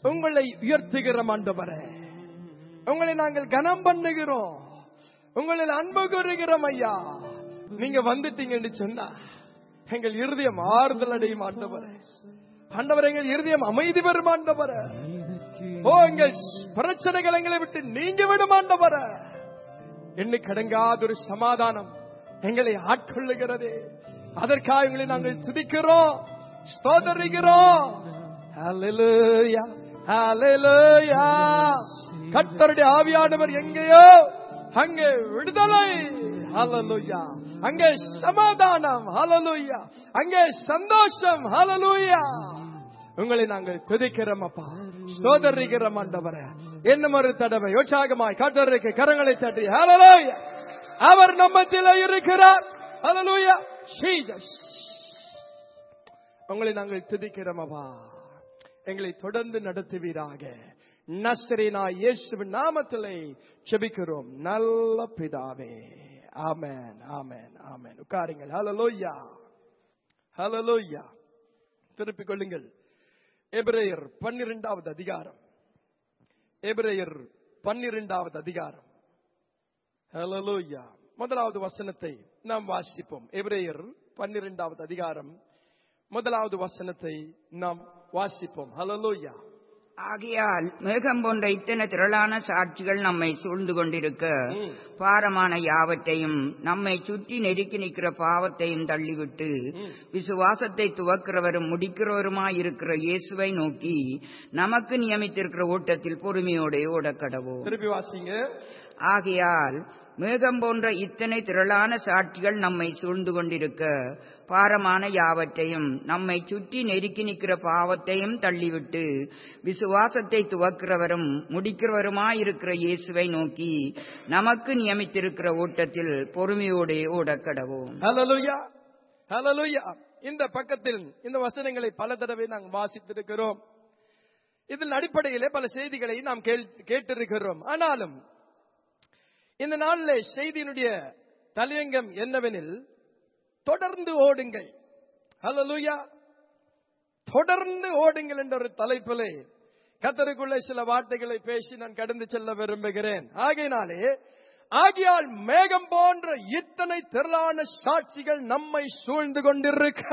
உங்களை உயர்த்துகிறோம் ஆண்டவரே உங்களை நாங்கள் கனம் பண்ணுகிறோம் உங்களில் அன்பு கூறுகிறோம் ஐயா நீங்க வந்துட்டீங்கன்னு சொன்னா எங்கள் இருதயம் ஆறுதல் அடையும் ஆண்டவரே ஆண்டவர் எங்கள் இருதயம் அமைதி பெறும் ஆண்டவரே ஓ எங்கள் பிரச்சனைகள் எங்களை விட்டு நீங்க விடும் ஆண்டவரே என்ன கடங்காத ஒரு சமாதானம் எங்களை ஆட்கொள்ளுகிறது அதற்காக எங்களை நாங்கள் துதிக்கிறோம் ஸ்தோதரிக்கிறோம் Hallelujah. Hallelujah. கர்த்தருடைய ஆவியானவர் எங்கேயோ அங்கே விடுதலை Hallelujah. அங்கே சமாதானம் Hallelujah. அங்கே சந்தோஷம் Hallelujah. உங்களை நாங்கள் துதிக்கிறோம் அப்பா ஸ்தோதரிக்கிறோம் ஆண்டவரே இன்னும் ஒரு தடவை உற்சாகமாய் கர்த்தருக்கு கரங்களை தட்டி Hallelujah. அவர் நம்மத்தில் இருக்கிறார் Hallelujah. Jesus. உங்களை நாங்கள் துதிக்கிறோம் அப்பா எங்களை தொடர்ந்து நடத்துவீராக நஸ்ரீனா இயேசுவின் நாமத்திலே செபிக்கிறோம் நல்ல பிதாவே ஆமென் ஆமென் ஆமென் உட்காருங்கள் ஹalleluya ஹalleluya திருப்பிக் கொள்ளுங்கள் எபிரேயர் பன்னிரெண்டாவது அதிகாரம் எபிரேயர் பன்னிரெண்டாவது அதிகாரம் ஹalleluya முதலாவது வசனத்தை நாம் வாசிப்போம் எபிரேயர் பன்னிரெண்டாவது அதிகாரம் முதலாவது வசனத்தை நாம் வாசிப்போம் ஹalleluya ஆகையால் மேகம் போன்ற இத்தனை திரளான சாட்சிகள் நம்மை சூழ்ந்து கொண்டிருக்க ம். பாரமான யாவற்றையும் நம்மை சுற்றி நெருக்கி நிற்கிற பாவத்தையும் தள்ளிவிட்டு விசுவாசத்தை துவக்கிறவரும் முடிக்கிறவருமாயிருக்கிற இயேசுவை நோக்கி நமக்கு நியமித்திருக்கிற ஓட்டத்தில் பொறுமையோടെ ஓடக்கடவோம் திருப்பி வாசிங்க ஆகையால் மேகம் போன்ற இத்தனை திரளான சாட்சிகள் நம்மை சூழ்ந்து கொண்டிருக்க பாரமான யாவற்றையும் நம்மை சுற்றி நெருக்கி நிற்கிற பாவத்தையும் தள்ளிவிட்டு விசுவாசத்தை துவக்கிறவரும் முடிக்கிறவருமாயிருக்கிற இயேசுவை நோக்கி நமக்கு நியமித்திருக்கிற ஓட்டத்தில் பொறுமையோടെ ஓடக்கடவோம் ஹalleluya ஹalleluya இந்த பக்கத்தில் இந்த வசனங்களை பல தடவை நாங்கள் வாசித்திருக்கிறோம் இதன் அடிப்படையிலே பல செய்திகளை நாம் கேள்- கேட்டிருக்கிறோம் ஆனாலும் இந்த நாளிலே செய்தியினுடைய தலையங்கம் என்னவெனில் தொடர்ந்து ஓடுங்கள் ஹalleluya தொடர்ந்து ஓடுங்கள் என்ற ஒரு தலைப்பிலே கத்தருக்குள்ளே சில வார்த்தைகளை பேசி நான் கடந்து செல்ல விரும்புகிறேன் ஆகையினாலே ஆகியால் மேகம் போன்ற இத்தனை திரளான சாட்சிகள் நம்மை சூழ்ந்து கொண்டிருக்க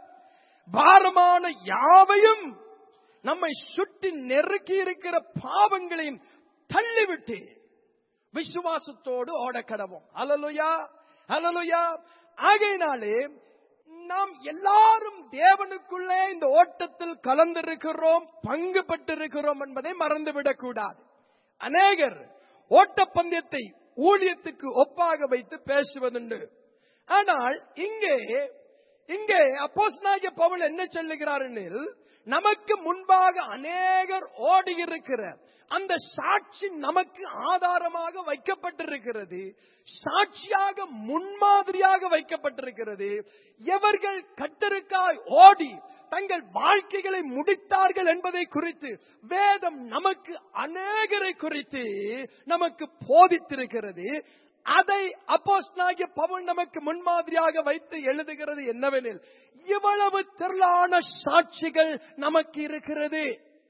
பாரமான யாவையும் நம்மை சுட்டி நெருக்கி இருக்கிற பாவங்களையும் தள்ளிவிட்டு விசுவாசத்தோடு ஓடக்கடவோம் அலலுயா அலலுயா ஆகையினாலே நாம் எல்லாரும் தேவனுக்குள்ளே இந்த ஓட்டத்தில் கலந்திருக்கிறோம் பங்கு பெற்றிருக்கிறோம் என்பதை மறந்துவிடக் கூடாது அநேகர் ஓட்டப்பந்தயத்தை ஊழியத்துக்கு ஒப்பாக வைத்து பேசுவதுண்டு ஆனால் இங்கே இங்கே அப்போஸ்தலனாகிய பவுல் என்ன சொல்லுகிறார் எனில் நமக்கு முன்பாக அநேகர் ஓடியிருக்கிற அந்த சாட்சி நமக்கு ஆதாரமாக வைக்கப்பட்டிருக்கிறது சாட்சியாக முன்மாதிரியாக வைக்கப்பட்டிருக்கிறது எவர்கள் கத்தருக்காய் ஓடி தங்கள் வாழ்க்கைகளை முடித்தார்கள் என்பதை குறித்து வேதம் நமக்கு அநேகரை குறித்து நமக்கு போதித்திருக்கிறது அதை அப்போஸ்தலனாகிய பவுல் நமக்கு முன்மாதிரியாக வைத்து எழுதுகிறது என்னவெனில் இவ்வளவு திரளான சாட்சிகள் நமக்கு இருக்கிறது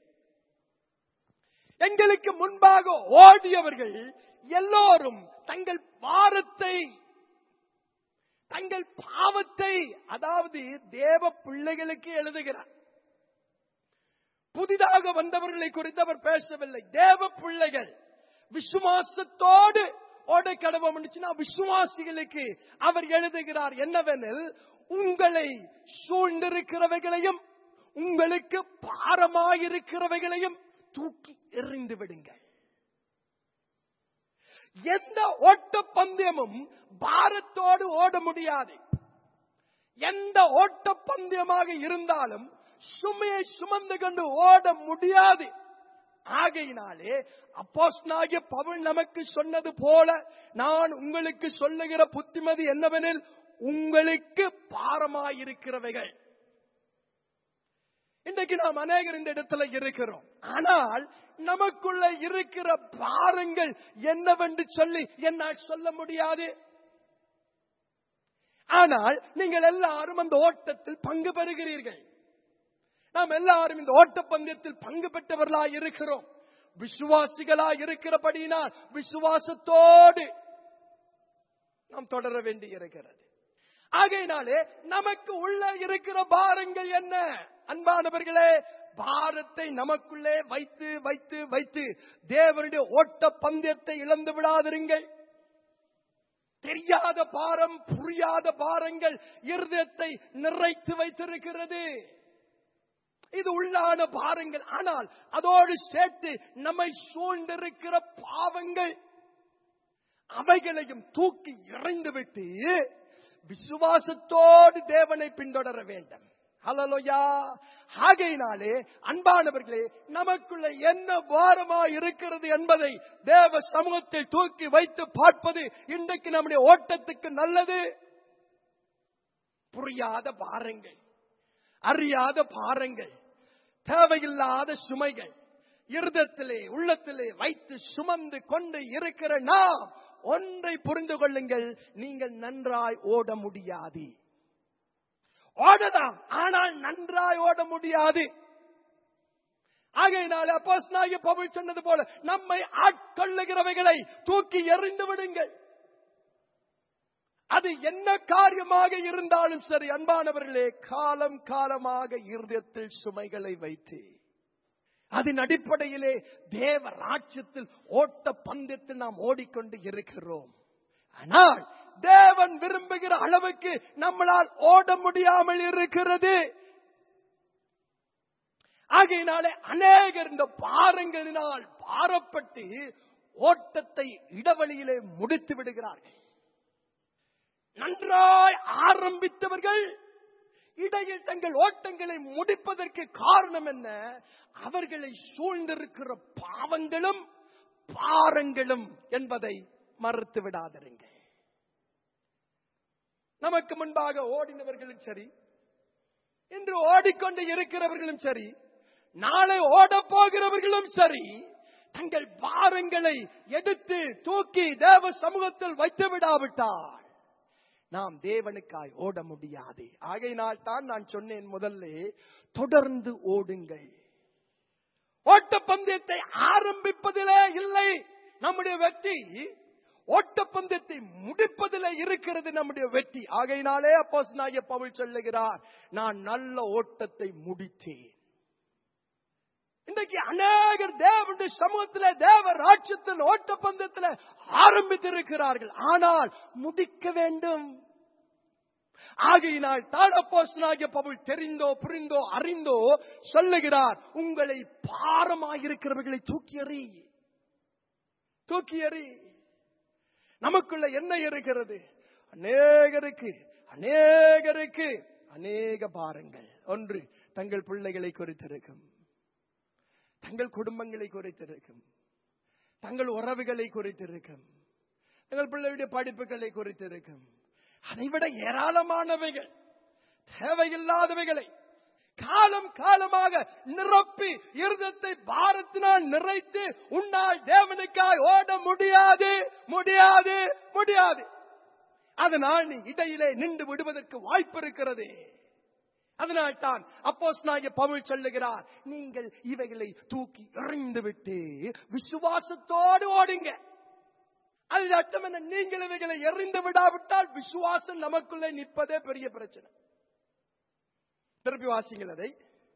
எங்களுக்கு முன்பாக ஓடியவர்கள் எல்லோரும் தங்கள் பாரத்தை தங்கள் பாவத்தை அதாவது தேவ பிள்ளைகளுக்கு எழுதுகிறார் புதிதாக வந்தவர்களை குறித்து அவர் பேசவில்லை தேவ பிள்ளைகள் விசுவாசத்தோடு ஓடை கடவை முடிச்சுன்னா விசுவாசிகளுக்கு அவர் எழுதுகிறார் என்னவெனில் உங்களை சூழ்ந்திருக்கிறவைகளையும் உங்களுக்கு பாரமாயிருக்கிறவைகளையும் தூக்கி எறிந்து விடுங்கள் எந்த ஓட்ட பந்தயமும் பாரத்தோடு ஓட முடியாது எந்த ஓட்ட பந்தயமாக இருந்தாலும் சுமையை சுமந்து கொண்டு ஓட முடியாது ஆகையினாலே அப்போஸ்தலனாகிய பவுல் நமக்கு சொன்னது போல நான் உங்களுக்கு சொல்லுகிற புத்திமதி என்னவெனில் உங்களுக்கு பாரமாயிருக்கிறவைகள் இன்றைக்கு நாம் அநேகர் இந்த இடத்துல இருக்கிறோம் ஆனால் நமக்குள்ள இருக்கிற பாரங்கள் என்னவென்று சொல்லி என்னால் சொல்ல முடியாது ஆனால் நீங்கள் எல்லாரும் அந்த ஓட்டத்தில் பங்கு பெறுகிறீர்கள் நாம் எல்லாரும் இந்த ஓட்டப்பந்தயத்தில் பங்கு பெற்றவர்களாய் இருக்கிறோம் விசுவாசிகளாய் இருக்கிறபடியினால் விசுவாசத்தோடு நாம் தொடர வேண்டி இருக்கிறது ஆகையினாலே நமக்கு உள்ள இருக்கிற பாரங்கள் என்ன அன்பானவர்களே பாரத்தை நமக்குள்ளே வைத்து வைத்து வைத்து தேவனுடைய ஓட்ட பந்தயத்தை இழந்து விடாதிருங்கள் தெரியாத பாரம் புரியாத பாரங்கள் இருதயத்தை நிறைத்து வைத்திருக்கிறது இது உள்ளான பாரங்கள் ஆனால் அதோடு சேர்த்து நம்மை சூழ்ந்திருக்கிற பாவங்கள் அவைகளையும் தூக்கி இறைந்துவிட்டு விசுவாசத்தோடு தேவனை பின்தொடர வேண்டும் ஹலலோயா ஆகையினாலே அன்பானவர்களே நமக்குள்ள என்ன பாரமா இருக்கிறது என்பதை தேவ சமூகத்தில் தூக்கி வைத்து பார்ப்பது இன்றைக்கு நம்முடைய ஓட்டத்துக்கு நல்லது புரியாத பாரங்கள் அறியாத பாரங்கள் தேவையில்லாத சுமைகள் இருதத்திலே உள்ளத்திலே வைத்து சுமந்து கொண்டு இருக்கிற நாம் ஒன்றை புரிந்து கொள்ளுங்கள் நீங்கள் நன்றாய் ஓட முடியாது ஓடலாம் ஆனால் நன்றாய் ஓட முடியாது ஆகையினால அப்போஸ்தலனாகிய பவுல் சொன்னது போல நம்மை ஆட்கொள்ளுகிறவைகளை தூக்கி எறிந்து விடுங்கள் அது என்ன காரியமாக இருந்தாலும் சரி அன்பானவர்களே காலம் காலமாக இருதயத்தில் சுமைகளை வைத்து அதன் அடிப்படையிலே தேவ ராஜ்யத்தில் ஓட்ட பந்தயத்தில் நாம் ஓடிக்கொண்டு இருக்கிறோம் ஆனால் தேவன் விரும்புகிற அளவுக்கு நம்மளால் ஓட முடியாமல் இருக்கிறது ஆகையினாலே அநேகர் இந்த பாரங்களினால் பாரப்பட்டு ஓட்டத்தை இடவழியிலே முடித்து விடுகிறார்கள் நன்றாய் ஆரம்பித்தவர்கள் இடையில் தங்கள் ஓட்டங்களை முடிப்பதற்கு காரணம் என்ன அவர்களை சூழ்ந்திருக்கிற பாவங்களும் பாரங்களும் என்பதை மறுத்து விடாதிருங்கள் நமக்கு முன்பாக ஓடினவர்களும் சரி இன்று ஓடிக்கொண்டு இருக்கிறவர்களும் சரி நாளை ஓடப் போகிறவர்களும் சரி தங்கள் பாரங்களை எடுத்து தூக்கி தேவ சமூகத்தில் வைத்து விடாவிட்டால் நாம் தேவனுக்காய் ஓட முடியாது ஆகையினால் தான் நான் சொன்னேன் முதல்ல தொடர்ந்து ஓடுங்கள் ஓட்டப்பந்தயத்தை ஆரம்பிப்பதிலே இல்லை நம்முடைய வெற்றி ஓட்டப்பந்தயத்தை முடிப்பதில் இருக்கிறது நம்முடைய வெற்றி ஆகையினாலே அப்போஸ் நாய பவுல் சொல்லுகிறார் நான் நல்ல ஓட்டத்தை முடித்தேன் இன்றைக்கு அநேகர் தேவனுடைய சமூகத்தில் தேவ ராட்சத்தில் ஓட்டப்பந்தயத்தில் ஆரம்பித்திருக்கிறார்கள் ஆனால் முடிக்க வேண்டும் ஆகையினால் தாடப்போசனாகிய பவுல் தெரிந்தோ புரிந்தோ அறிந்தோ சொல்லுகிறார் உங்களை பாரமாயிருக்கிறவர்களை தூக்கி எறி தூக்கி எறி நமக்குள்ள என்ன இருக்கிறது அநேகருக்கு அநேகருக்கு அநேக பாரங்கள் ஒன்று தங்கள் பிள்ளைகளை குறித்திருக்கும் தங்கள் குடும்பங்களை குறித்திருக்கும் தங்கள் உறவுகளை குறித்திருக்கும் தங்கள் பிள்ளையுடைய படிப்புகளை குறித்திருக்கும் அதைவிட ஏராளமானவைகள் தேவையில்லாதவைகளை காலம் காலமாக நிரப்பி இருதத்தை பாரத்தினால் நிறைத்து உன்னால் தேவனுக்காய் ஓட முடியாது முடியாது முடியாது அதனால் நீ இடையிலே நின்று விடுவதற்கு வாய்ப்பு இருக்கிறது அதனால் தான் அப்போஸ் நாய பவுல் சொல்லுகிறார் நீங்கள் இவைகளை தூக்கி எறிந்து விட்டு விசுவாசத்தோடு ஓடுங்க அது அர்த்தம் என்ன நீங்கள் இவைகளை எறிந்து விடாவிட்டால் விசுவாசம் நமக்குள்ளே நிற்பதே பெரிய பிரச்சனை திருப்பி வாசிங்கள் அதை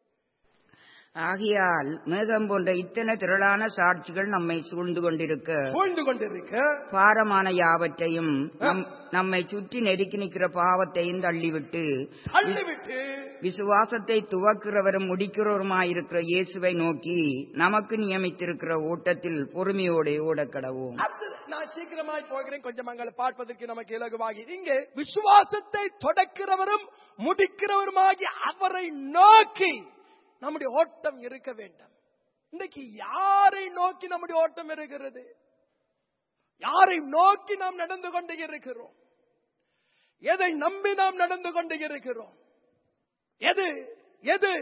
ஆகையால் மேகம் போன்ற இத்தனை திரளான சாட்சிகள் நம்மை சூழ்ந்து கொண்டிருக்க சூழ்ந்து கொண்டிருக்க பாரமான யாவற்றையும் நம்- நம்மை சுற்றி நெருக்கி நிற்கிற பாவத்தையும் தள்ளிவிட்டு தள்ளிவிட்டு விசுவாசத்தை துவக்கிறவரும் முடிக்கிறவருமாயிருக்கிற இயேசுவை நோக்கி நமக்கு நியமித்திருக்கிற ஓட்டத்தில் பொறுமையோடு ஓடக்கடவோம் அது நான் சீக்கிரமாய் போகிறேன் கொஞ்சம் அங்களை பார்ப்பதற்கு நமக்கு இலகுவாகி இங்கே விசுவாசத்தை தொடக்கிறவரும் முடிக்கிறவருமாகி அவரை நோக்கி நம்முடைய ஓட்டம் இருக்க வேண்டும் இன்னைக்கு யாரை நோக்கி நம்முடைய ஓட்டம் இருக்கிறது யாரை நோக்கி நாம் நடந்து கொண்டு இருக்கிறோம் எதை நம்பி நாம் நடந்து கொண்டு இருக்கிறோம் எது எது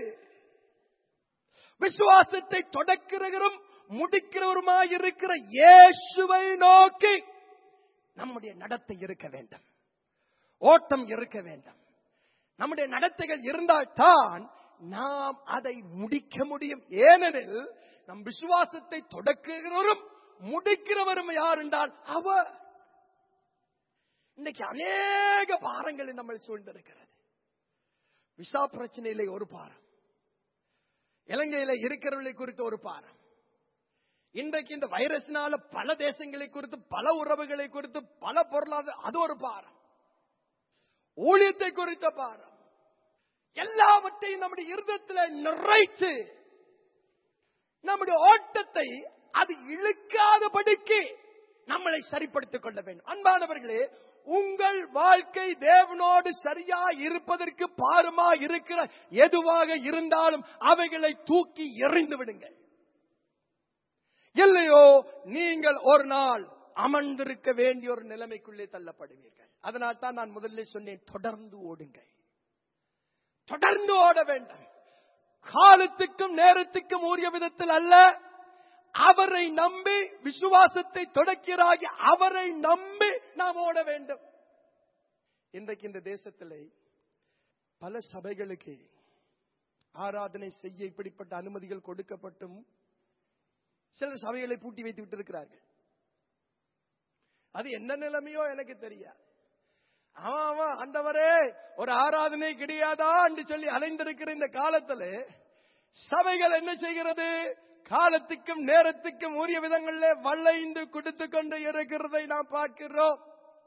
விசுவாசத்தை தொடக்கிறவரும் முடிக்கிறவருமாயிருக்கிற இயேசுவை நோக்கி நம்முடைய நடத்தை இருக்க வேண்டும் ஓட்டம் இருக்க வேண்டும் நம்முடைய நடத்தைகள் இருந்தால்தான் நாம் அதை முடிக்க முடியும் ஏனெனில் நம் விசுவாசத்தை தொடக்குகிறவரும் முடிக்கிறவரும் யார் என்றால் அவர் இன்னைக்கு அநேக பாரங்கள் நம்மை சூழ்ந்திருக்கிறது விசா பிரச்சனையிலே ஒரு பாரம் இலங்கையில இருக்கிறவர்களை குறித்து ஒரு பாரம் இன்றைக்கு இந்த வைரஸ்னால பல தேசங்களை குறித்து பல உறவுகளை குறித்து பல பொருளாதார அது ஒரு பாரம் ஊழியத்தை குறித்த பாரம் எல்லாவற்றையும் நம்முடைய இருதயத்தில் நிறைத்து நம்முடைய ஓட்டத்தை அது இழுக்காதபடிக்கு நம்மளை சரிப்படுத்திக் கொள்ள வேண்டும் அன்பானவர்களே உங்கள் வாழ்க்கை தேவனோடு சரியா இருப்பதற்கு பாரமா இருக்கிற எதுவாக இருந்தாலும் அவைகளை தூக்கி எறிந்து விடுங்கள் இல்லையோ நீங்கள் ஒரு நாள் அமர்ந்திருக்க வேண்டிய ஒரு நிலைமைக்குள்ளே தள்ளப்படுவீர்கள் அதனால் தான் நான் முதல்ல சொன்னேன் தொடர்ந்து ஓடுங்கள் தொடர்ந்து ஓட வேண்டும் காலத்துக்கும் நேரத்துக்கும் உரிய விதத்தில் அல்ல அவரை நம்பி விசுவாசத்தை தொடக்கிறாகி அவரை நம்பி நாம் ஓட வேண்டும் இன்றைக்கு இந்த தேசத்திலே பல சபைகளுக்கு ஆராதனை செய்ய இப்படிப்பட்ட அனுமதிகள் கொடுக்கப்பட்டும் சில சபைகளை பூட்டி வைத்து விட்டிருக்கிறார்கள் அது என்ன நிலைமையோ எனக்கு தெரியாது அவன் அவன் ஆண்டவரே ஒரு ஆராதனை கிடையாதா என்று சொல்லி அலைந்திருக்கிற இந்த காலத்துல சபைகள் என்ன செய்கிறது காலத்துக்கும் நேரத்துக்கும் உரிய விதங்களிலே வளைந்து கொடுத்து கொண்டு இருக்கிறதை நாம் பார்க்கிறோம்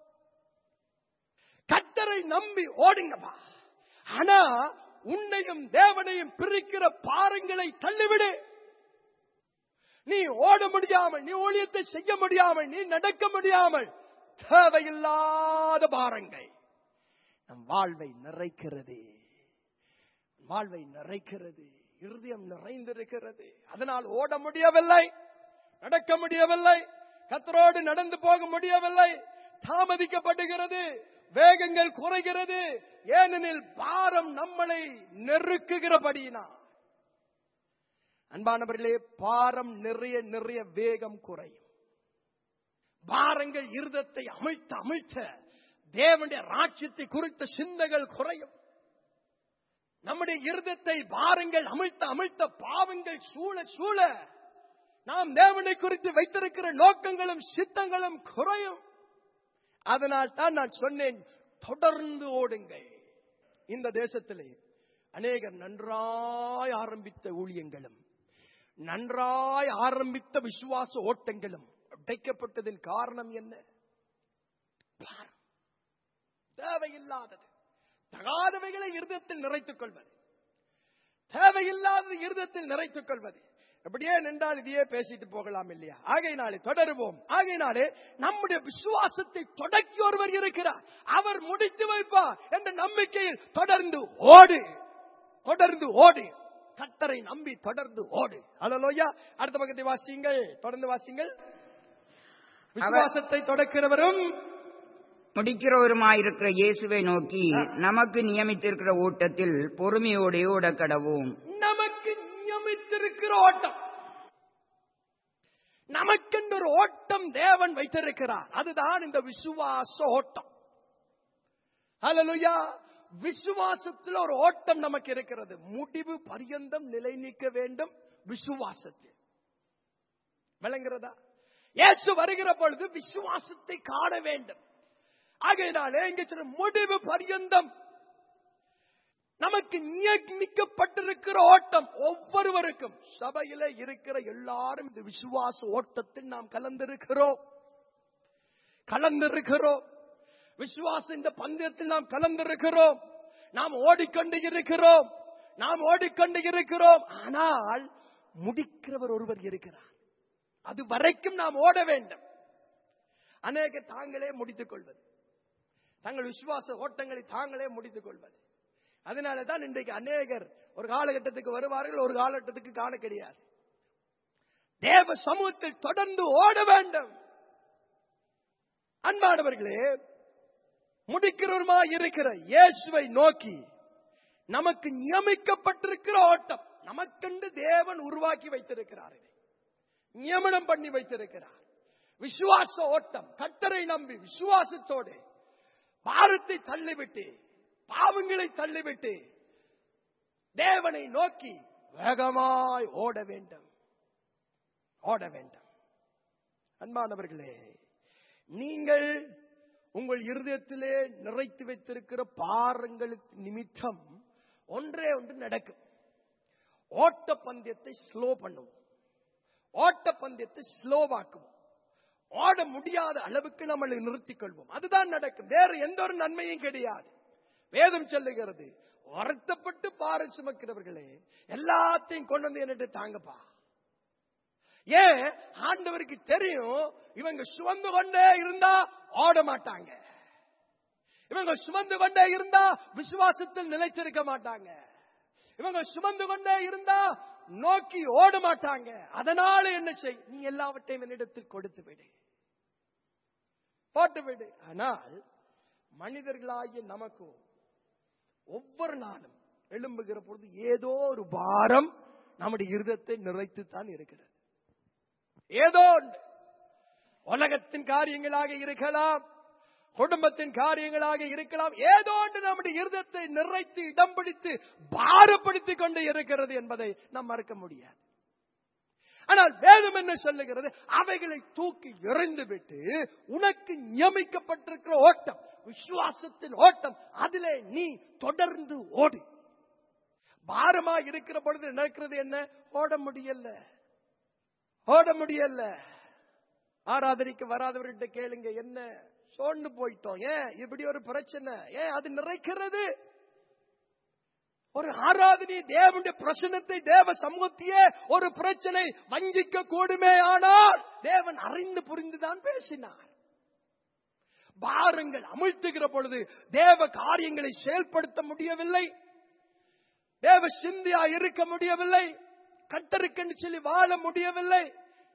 கத்தரை நம்பி ஓடுங்கப்பா ஆனா உன்னையும் தேவனையும் பிரிக்கிற பாரங்களை தள்ளிவிடு நீ ஓட முடியாமல் நீ ஊழியத்தை செய்ய முடியாமல் நீ நடக்க முடியாமல் தேவையில்லாத பாரங்கள் நம் வாழ்வை நிறைக்கிறது வாழ்வை நிறைக்கிறது இருதயம் நிறைந்திருக்கிறது அதனால் ஓட முடியவில்லை நடக்க முடியவில்லை கத்தரோடு நடந்து போக முடியவில்லை தாமதிக்கப்படுகிறது வேகங்கள் குறைகிறது ஏனெனில் பாரம் நம்மளை நெருக்குகிறபடினா அன்பானவர்களே பாரம் நிறைய நிறைய வேகம் குறையும் பாரங்கள் இருதத்தை அமைத்த அமைத்த தேவனுடைய ராட்சியத்தை குறித்த சிந்தைகள் குறையும் நம்முடைய இருதத்தை பாரங்கள் அமிழ்த்த அமிழ்த்த பாவங்கள் சூழ சூழ நாம் தேவனை குறித்து வைத்திருக்கிற நோக்கங்களும் சித்தங்களும் குறையும் அதனால் தான் நான் சொன்னேன் தொடர்ந்து ஓடுங்கள் இந்த தேசத்திலே அநேகர் நன்றாய் ஆரம்பித்த ஊழியங்களும் நன்றாய் ஆரம்பித்த விசுவாச ஓட்டங்களும் உடைக்கப்பட்டதின் காரணம் என்ன பாரம். தேவையில்லாதது தகாதவைகளை இருதயத்தில் நிறைத்துக் கொள்வது தேவையில்லாதது இருதயத்தில் நிறைத்துக் கொள்வது அப்படியே நின்றால் இதையே பேசிட்டு போகலாம் இல்லையா ஆகையினாலே தொடருவோம் ஆகையினாலே நம்முடைய விசுவாசத்தை தொடக்கி ஒருவர் இருக்கிறார் அவர் முடித்து வைப்பார் என்ற நம்பிக்கையில் தொடர்ந்து ஓடு தொடர்ந்து ஓடு கத்தரை நம்பி தொடர்ந்து ஓடு அலலோயா அடுத்த பக்கத்தை வாசியுங்கள் தொடர்ந்து வாசியுங்கள் விசுவாசத்தை தொடக்கிறவரும் முடிக்கிறவருமாயிருக்கிற இயேசுவை நோக்கி நமக்கு நியமித்திருக்கிற ஓட்டத்தில் பொறுமையோடே ஓடக்கடவும் நமக்கு நியமித்திருக்கிற ஓட்டம் நமக்கென்று ஒரு ஓட்டம் தேவன் வைத்திருக்கிறார் அதுதான் இந்த விசுவாச ஓட்டம் ஹalleluya விசுவாசத்தில் ஒரு ஓட்டம் நமக்கு இருக்கிறது முடிவு பரியந்தம் நிலை நிற்க வேண்டும் விசுவாசத்தில் விளங்குறதா இயேசு வருகிற பொழுது விசுவாசத்தை காண வேண்டும் ஆகையினாலே இங்க சொல்ற முடிவு பரியந்தம் நமக்கு நியமிக்கப்பட்டிருக்கிற ஓட்டம் ஒவ்வொருவருக்கும் சபையில இருக்கிற எல்லாரும் இந்த விசுவாச ஓட்டத்தில் நாம் கலந்திருக்கிறோம் கலந்திருக்கிறோம் விசுவாச இந்த பந்தயத்தில் நாம் கலந்திருக்கிறோம் நாம் ஓடிக்கொண்டு இருக்கிறோம் நாம் ஓடிக்கொண்டு இருக்கிறோம் ஆனால் முடிக்கிறவர் ஒருவர் இருக்கிறார் அது வரைக்கும் நாம் ஓட வேண்டும் அநேக தாங்களே முடித்துக் கொள்வது தங்கள் விசுவாச ஓட்டங்களை தாங்களே முடித்துக் கொள்வது அதனால தான் இன்றைக்கு அநேகர் ஒரு காலகட்டத்துக்கு வருவார்கள் ஒரு காலகட்டத்துக்கு காண கிடையாது தேவ சமூகத்தில் தொடர்ந்து ஓட வேண்டும் அன்பானவர்களே முடிக்கிறவருமா இருக்கிற இயேசுவை நோக்கி நமக்கு நியமிக்கப்பட்டிருக்கிற ஓட்டம் நமக்கென்று தேவன் உருவாக்கி வைத்திருக்கிறார் இதை நியமனம் பண்ணி வைத்திருக்கிறார் விசுவாச ஓட்டம் கட்டரை நம்பி விசுவாசத்தோடு பாரத்தை தள்ளிவிட்டு பாவங்களை தள்ளிவிட்டு தேவனை நோக்கி வேகமாய் ஓட வேண்டும் ஓட வேண்டும் அன்பானவர்களே நீங்கள் உங்கள் இருதயத்திலே நிறைத்து வைத்திருக்கிற பாரங்களுக்கு நிமித்தம் ஒன்றே ஒன்று நடக்கும் ஓட்ட பந்தயத்தை ஸ்லோ பண்ணுவோம் ஓட்ட பந்தயத்தை ஸ்லோவாக்குவோம் ஓட முடியாத அளவுக்கு நம்மளை நிறுத்திக் கொள்வோம் அதுதான் நடக்கும் வேற எந்த ஒரு நன்மையும் கிடையாது வேதம் சொல்லுகிறது வருத்தப்பட்டு பாறை சுமக்கிறவர்களே எல்லாத்தையும் கொண்டு வந்து என்னட்டு தாங்கப்பா ஏன் ஆண்டவருக்கு தெரியும் இவங்க சுமந்து கொண்டே இருந்தா ஓட மாட்டாங்க இவங்க சுமந்து கொண்டே இருந்தா விசுவாசத்தில் நிலைச்சிருக்க மாட்டாங்க இவங்க சுமந்து கொண்டே இருந்தா நோக்கி ஓட மாட்டாங்க அதனால என்ன செய் நீ எல்லாவற்றையும் என்னிடத்தில் கொடுத்து விடு போட்டு விடு ஆனால் மனிதர்களாகிய நமக்கும் ஒவ்வொரு நாளும் எழும்புகிற பொழுது ஏதோ ஒரு பாரம் நம்முடைய இருதத்தை நிறைத்து தான் இருக்கிறது ஏதோ ஒன்று. உலகத்தின் காரியங்களாக இருக்கலாம் குடும்பத்தின் காரியங்களாக இருக்கலாம் ஏதோ ஒன்று நம்முடைய இருதத்தை நிறைத்து இடம் பிடித்து பாரப்படுத்திக் கொண்டு இருக்கிறது என்பதை நாம் மறக்க முடியாது ஆனால் வேதம் என்ன சொல்லுகிறது அவைகளை தூக்கி எறிந்து விட்டு உனக்கு நியமிக்கப்பட்டிருக்கிற ஓட்டம் விசுவாசத்தின் ஓட்டம் அதிலே நீ தொடர்ந்து ஓடு பாரமா இருக்கிற பொழுது நடக்கிறது என்ன ஓட முடியல ஓட முடியல ஆராதனைக்கு வராதவர்கிட்ட கேளுங்க என்ன சோர்ந்து போயிட்டோம் ஏன் இப்படி ஒரு பிரச்சனை ஏன் அது நிறைக்கிறது ஒரு ஆராதனை தேவனுடைய பிரசனத்தை தேவ சமூகத்தையே ஒரு பிரச்சனை வஞ்சிக்க கூடுமே ஆனால் தேவன் அறிந்து புரிந்துதான் பேசினார் பாரங்கள் அமிழ்த்துகிற பொழுது தேவ காரியங்களை செயல்படுத்த முடியவில்லை தேவ சிந்தியா இருக்க முடியவில்லை கட்டருக்கென்று சொல்லி வாழ முடியவில்லை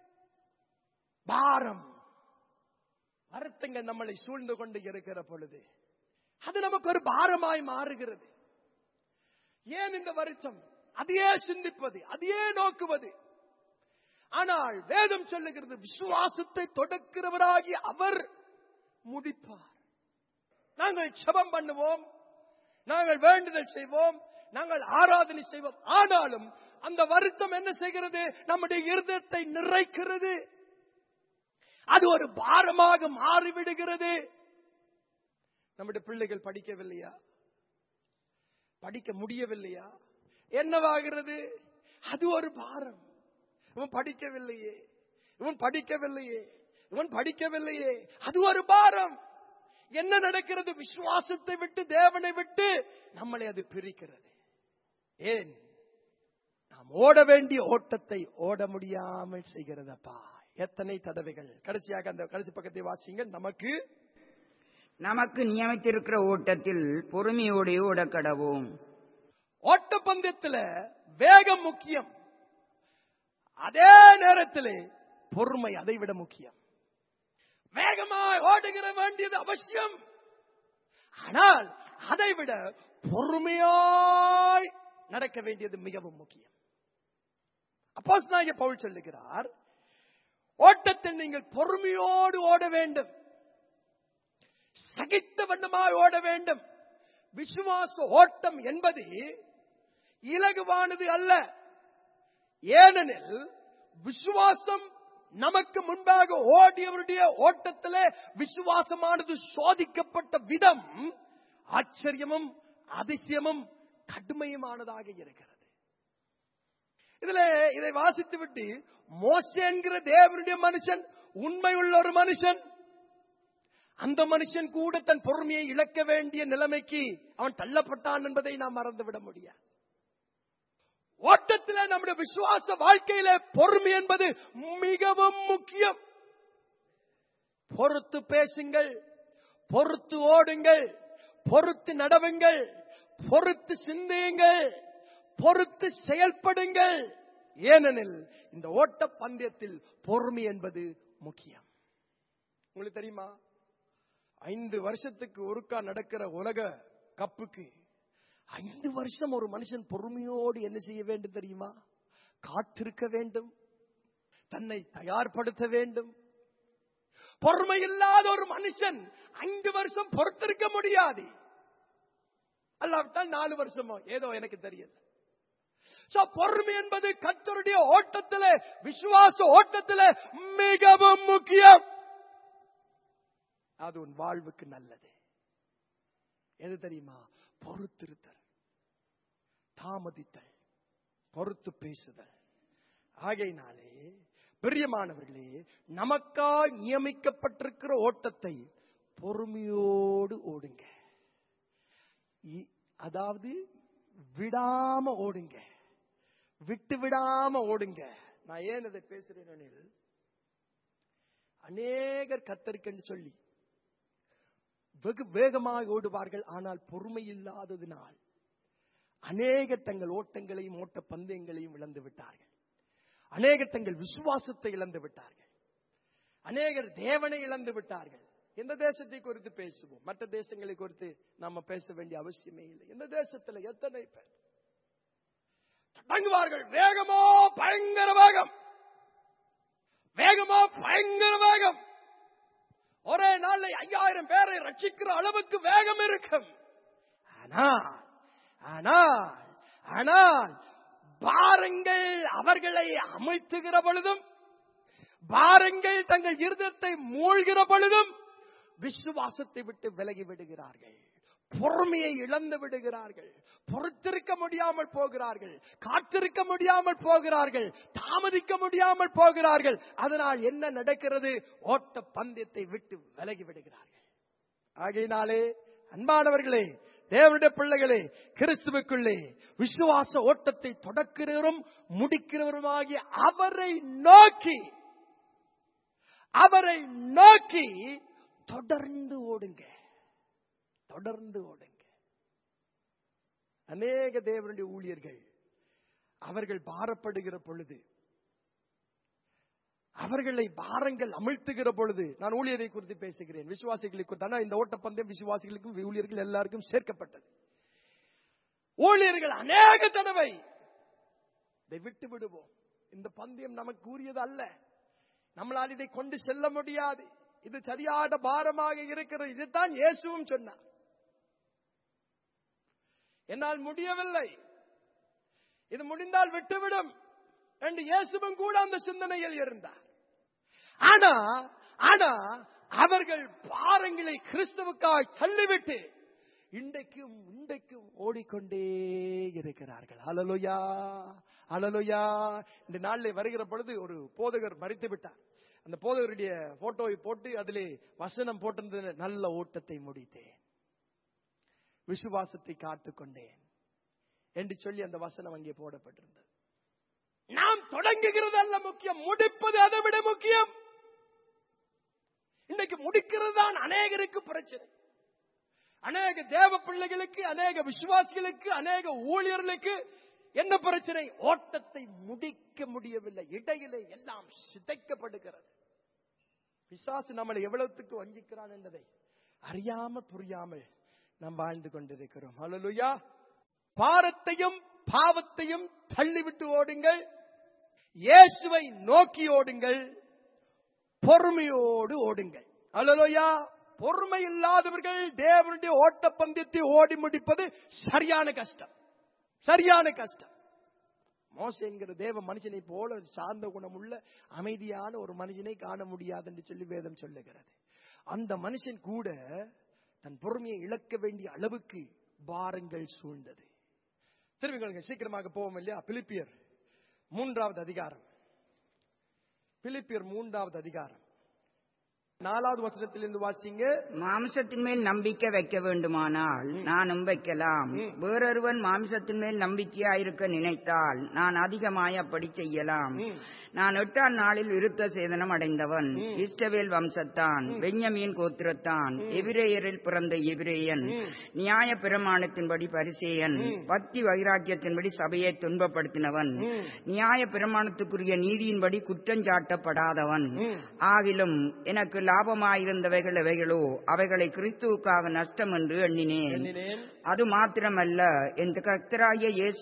பாரம் வருத்தங்கள் நம்மளை சூழ்ந்து கொண்டு இருக்கிற பொழுது அது நமக்கு ஒரு பாரமாய் மாறுகிறது ஏன் இந்த வருத்தம் அதையே சிந்திப்பது அதையே நோக்குவது ஆனால் வேதம் சொல்லுகிறது விசுவாசத்தை தொடக்கிறவராகி அவர் முடிப்பார் நாங்கள் செபம் பண்ணுவோம் நாங்கள் வேண்டுதல் செய்வோம் நாங்கள் ஆராதனை செய்வோம் ஆனாலும் அந்த வருத்தம் என்ன செய்கிறது நம்முடைய இருதயத்தை நிறைக்கிறது அது ஒரு பாரமாக மாறிவிடுகிறது நம்முடைய பிள்ளைகள் படிக்கவில்லையா படிக்க முடியவில்லையா என்னவாகிறது அது ஒரு பாரம் இவன் படிக்கவில்லையே இவன் படிக்கவில்லையே இவன் படிக்கவில்லையே அது ஒரு பாரம் என்ன நடக்கிறது விசுவாசத்தை விட்டு தேவனை விட்டு நம்மளை அது பிரிக்கிறது ஏன் நாம் ஓட வேண்டிய ஓட்டத்தை ஓட முடியாமல் செய்கிறதப்பா எத்தனை தடவைகள் கடைசியாக அந்த கடைசி பக்கத்தை வாசிங்க நமக்கு நமக்கு நியமித்திருக்கிற ஓட்டத்தில் பொறுமையோடு ஓடக்கடவோம் ஓட்டப்பந்தயத்தில் வேகம் முக்கியம் அதே நேரத்தில் பொறுமை அதை விட முக்கியம் வேகமாய் ஓடுகிற வேண்டியது அவசியம் ஆனால் அதை விட பொறுமையாய் நடக்க வேண்டியது மிகவும் முக்கியம் அப்போஸ் பவுல் சொல்லுகிறார் ஓட்டத்தில் நீங்கள் பொறுமையோடு ஓட வேண்டும் சகித்த வண்ணமாய் ஓட வேண்டும் விசுவாச ஓட்டம் என்பது இலகுவானது அல்ல ஏனெனில் விசுவாசம் நமக்கு முன்பாக ஓடியவருடைய ஓட்டத்திலே விசுவாசமானது சோதிக்கப்பட்ட விதம் ஆச்சரியமும் அதிசயமும் கடுமையுமானதாக இருக்கிறது இதுல இதை வாசித்து விட்டு மோசே என்கிற தேவனுடைய மனுஷன் உண்மையுள்ள ஒரு மனுஷன் அந்த மனுஷன் கூட தன் பொறுமையை இழக்க வேண்டிய நிலைமைக்கு அவன் தள்ளப்பட்டான் என்பதை நாம் மறந்துவிட முடியாது ஓட்டத்தில் நம்முடைய விசுவாச வாழ்க்கையில பொறுமை என்பது மிகவும் முக்கியம் பொறுத்து பேசுங்கள் பொறுத்து ஓடுங்கள் பொறுத்து நடவுங்கள் பொறுத்து சிந்தியுங்கள் பொறுத்து செயல்படுங்கள் ஏனெனில் இந்த ஓட்ட பந்தயத்தில் பொறுமை என்பது முக்கியம் உங்களுக்கு தெரியுமா ஐந்து வருஷத்துக்கு ஒருக்கா நடக்கிற உலக கப்புக்கு ஐந்து வருஷம் ஒரு மனுஷன் பொறுமையோடு என்ன செய்ய வேண்டும் தெரியுமா காத்திருக்க வேண்டும் தன்னை தயார்படுத்த வேண்டும் பொறுமை இல்லாத ஒரு மனுஷன் ஐந்து வருஷம் பொறுத்திருக்க முடியாது அல்லாவிட்டால் நாலு வருஷமோ ஏதோ எனக்கு தெரியல So, பொறுமை என்பது கத்தருடைய ஓட்டத்திலே விசுவாச ஓட்டத்திலே மிகவும் முக்கியம் அது உன் வாழ்வுக்கு நல்லது எது தெரியுமா பொறுத்திருத்தல் தாமதித்தல் பொறுத்து பேசுதல் ஆகையினாலே பிரியமானவர்களே நமக்காய் நியமிக்கப்பட்டிருக்கிற ஓட்டத்தை பொறுமையோடு ஓடுங்க இ- அதாவது விடாம ஓடுங்க விட்டு விடாம ஓடுங்க நான் ஏன் இதை பேசுறேன் எனில், அநேகர் கத்தருக்கென்று சொல்லி வெகு வேகமாக ஓடுவார்கள் ஆனால் பொறுமை இல்லாததினால் அநேகர் தங்கள் ஓட்டங்களையும் ஓட்ட பந்தயங்களையும் இழந்து விட்டார்கள் அநேகர் தங்கள் விசுவாசத்தை இழந்து விட்டார்கள் அநேகர் தேவனை இழந்து விட்டார்கள் எந்த தேசத்தை குறித்து பேசுவோம் மற்ற தேசங்களை குறித்து நாம பேச வேண்டிய அவசியமே இல்லை எந்த தேசத்துல எத்தனை பேர் தொடங்குவார்கள் வேகமோ பயங்கர வேகம் வேகமோ பயங்கர வேகம் ஒரே நாள்ல ஐயாயிரம் பேரை ரட்சிக்கிற அளவுக்கு வேகம் இருக்கும் ஆனால் ஆனால் ஆனால் பாருங்கள் அவர்களை அமைத்துகிற பொழுதும் பாருங்கள் தங்கள் இருதயத்தை மூழ்கிற பொழுதும் விசுவாசத்தை விட்டு விலகி விடுகிறார்கள் பொறுமையை இழந்து விடுகிறார்கள் பொறுத்திருக்க முடியாமல் போகிறார்கள் காத்திருக்க முடியாமல் போகிறார்கள் தாமதிக்க முடியாமல் போகிறார்கள் அதனால் என்ன நடக்கிறது ஓட்ட பந்தயத்தை விட்டு விலகி விடுகிறார்கள் ஆகையினாலே அன்பானவர்களே தேவனுடைய பிள்ளைகளே கிறிஸ்துவுக்குள்ளே விசுவாச ஓட்டத்தை தொடக்கிறவரும் முடிக்கிறவருமாகிய அவரை நோக்கி அவரை நோக்கி தொடர்ந்து ஓடுங்க தொடர்ந்து ஓடுங்க அநேக தேவனுடைய ஊழியர்கள் அவர்கள் பாரப்படுகிற பொழுது அவர்களை பாரங்கள் அமிழ்த்துகிற பொழுது நான் ஊழியரை குறித்து பேசுகிறேன் விசுவாசிகளை குறித்து ஆனா இந்த ஓட்டப்பந்தயம் விசுவாசிகளுக்கும் ஊழியர்கள் எல்லாருக்கும் சேர்க்கப்பட்டது ஊழியர்கள் அநேக தடவை இதை விட்டு விடுவோம் இந்த பந்தயம் நமக்கு கூறியது அல்ல நம்மளால் இதை கொண்டு செல்ல முடியாது இது சரியான பாரமாக இருக்கிறது இதுதான் இயேசுவும் சொன்னார் என்னால் முடியவில்லை இது முடிந்தால் விட்டுவிடும் என்று இயேசுவும் கூட அந்த சிந்தனையில் இருந்தார் ஆனா ஆனா அவர்கள் பாரங்களை கிறிஸ்துவுக்காய் தள்ளிவிட்டு இன்றைக்கும் இன்றைக்கும் ஓடிக்கொண்டே இருக்கிறார்கள் அலலுயா அலலுயா இந்த நாளில் வருகிற பொழுது ஒரு போதகர் மறித்து விட்டார் அந்த போதகருடைய போட்டோவை போட்டு அதிலே வசனம் போட்டிருந்த நல்ல ஓட்டத்தை முடித்தேன் விசுவாசத்தை காத்துக்கொண்டேன் என்று சொல்லி அந்த வசனம் அங்கே போடப்பட்டிருந்தது நாம் தொடங்குகிறது அல்ல முக்கியம் முடிப்பது அதை விட முக்கியம் இன்றைக்கு முடிக்கிறது தான் அநேகருக்கு பிரச்சனை அநேக தேவ பிள்ளைகளுக்கு அநேக விசுவாசிகளுக்கு அநேக ஊழியர்களுக்கு என்ன பிரச்சனை ஓட்டத்தை முடிக்க முடியவில்லை இடையிலே எல்லாம் சிதைக்கப்படுகிறது பிசாசு நம்மளை எவ்வளவுக்கு வஞ்சிக்கிறான் என்பதை அறியாம புரியாமல் நாம் வாழ்ந்து கொண்டிருக்கிறோம் ஹalleluya பாரத்தையும் பாவத்தையும் தள்ளிவிட்டு ஓடுங்கள் இயேசுவை நோக்கி ஓடுங்கள் பொறுமையோடு ஓடுங்கள் ஹalleluya பொறுமை இல்லாதவர்கள் தேவனுடைய ஓட்டப்பந்தயத்தை ஓடி முடிப்பது சரியான கஷ்டம் சரியான கஷ்டம் மோச என்கிற தேவ மனுஷனை போல சார்ந்த குணமுள்ள அமைதியான ஒரு மனுஷனை காண முடியாது என்று சொல்லி வேதம் சொல்லுகிறது அந்த மனுஷன் கூட தன் பொறுமையை இழக்க வேண்டிய அளவுக்கு பாரங்கள் சூழ்ந்தது திரும்பிங்க சீக்கிரமாக போவோம் இல்லையா பிலிப்பியர் மூன்றாவது அதிகாரம் பிலிப்பியர் மூன்றாவது அதிகாரம் நாலாவது வசனத்திலிருந்து வாசிங்க மாம்சத்தின் மேல் நம்பிக்கை வைக்க வேண்டுமானால் நானும் வைக்கலாம் வேறொருவன் மாம்சத்தின் மேல் நம்பிக்கையாயிருக்க நினைத்தால் நான் அதிகமாய் அப்படி செய்யலாம் ம். நான் எட்டாம் நாளில் விருத்த சேதனம் அடைந்தவன் இஸ்டவேல் வம்சத்தான் பென்யமீன் கோத்திரத்தான் எபிரேயரில் பிறந்த எபிரேயன் நியாய பிரமாணத்தின்படி பரிசேயன் பக்தி வைராக்கியத்தின்படி சபையை துன்பப்படுத்தினவன் நியாய பிரமாணத்துக்குரிய நீதியின்படி குற்றஞ்சாட்டப்படாதவன் ஆகிலும் எனக்கு லாபமாயிருந்தவைகள் எவைகளோ அவைகளை கிறிஸ்துவுக்காக நஷ்டம் என்று எண்ணினேன் எண்ணினேன் அது மாத்திரமல்ல என் கர்த்தராகிய இயேசு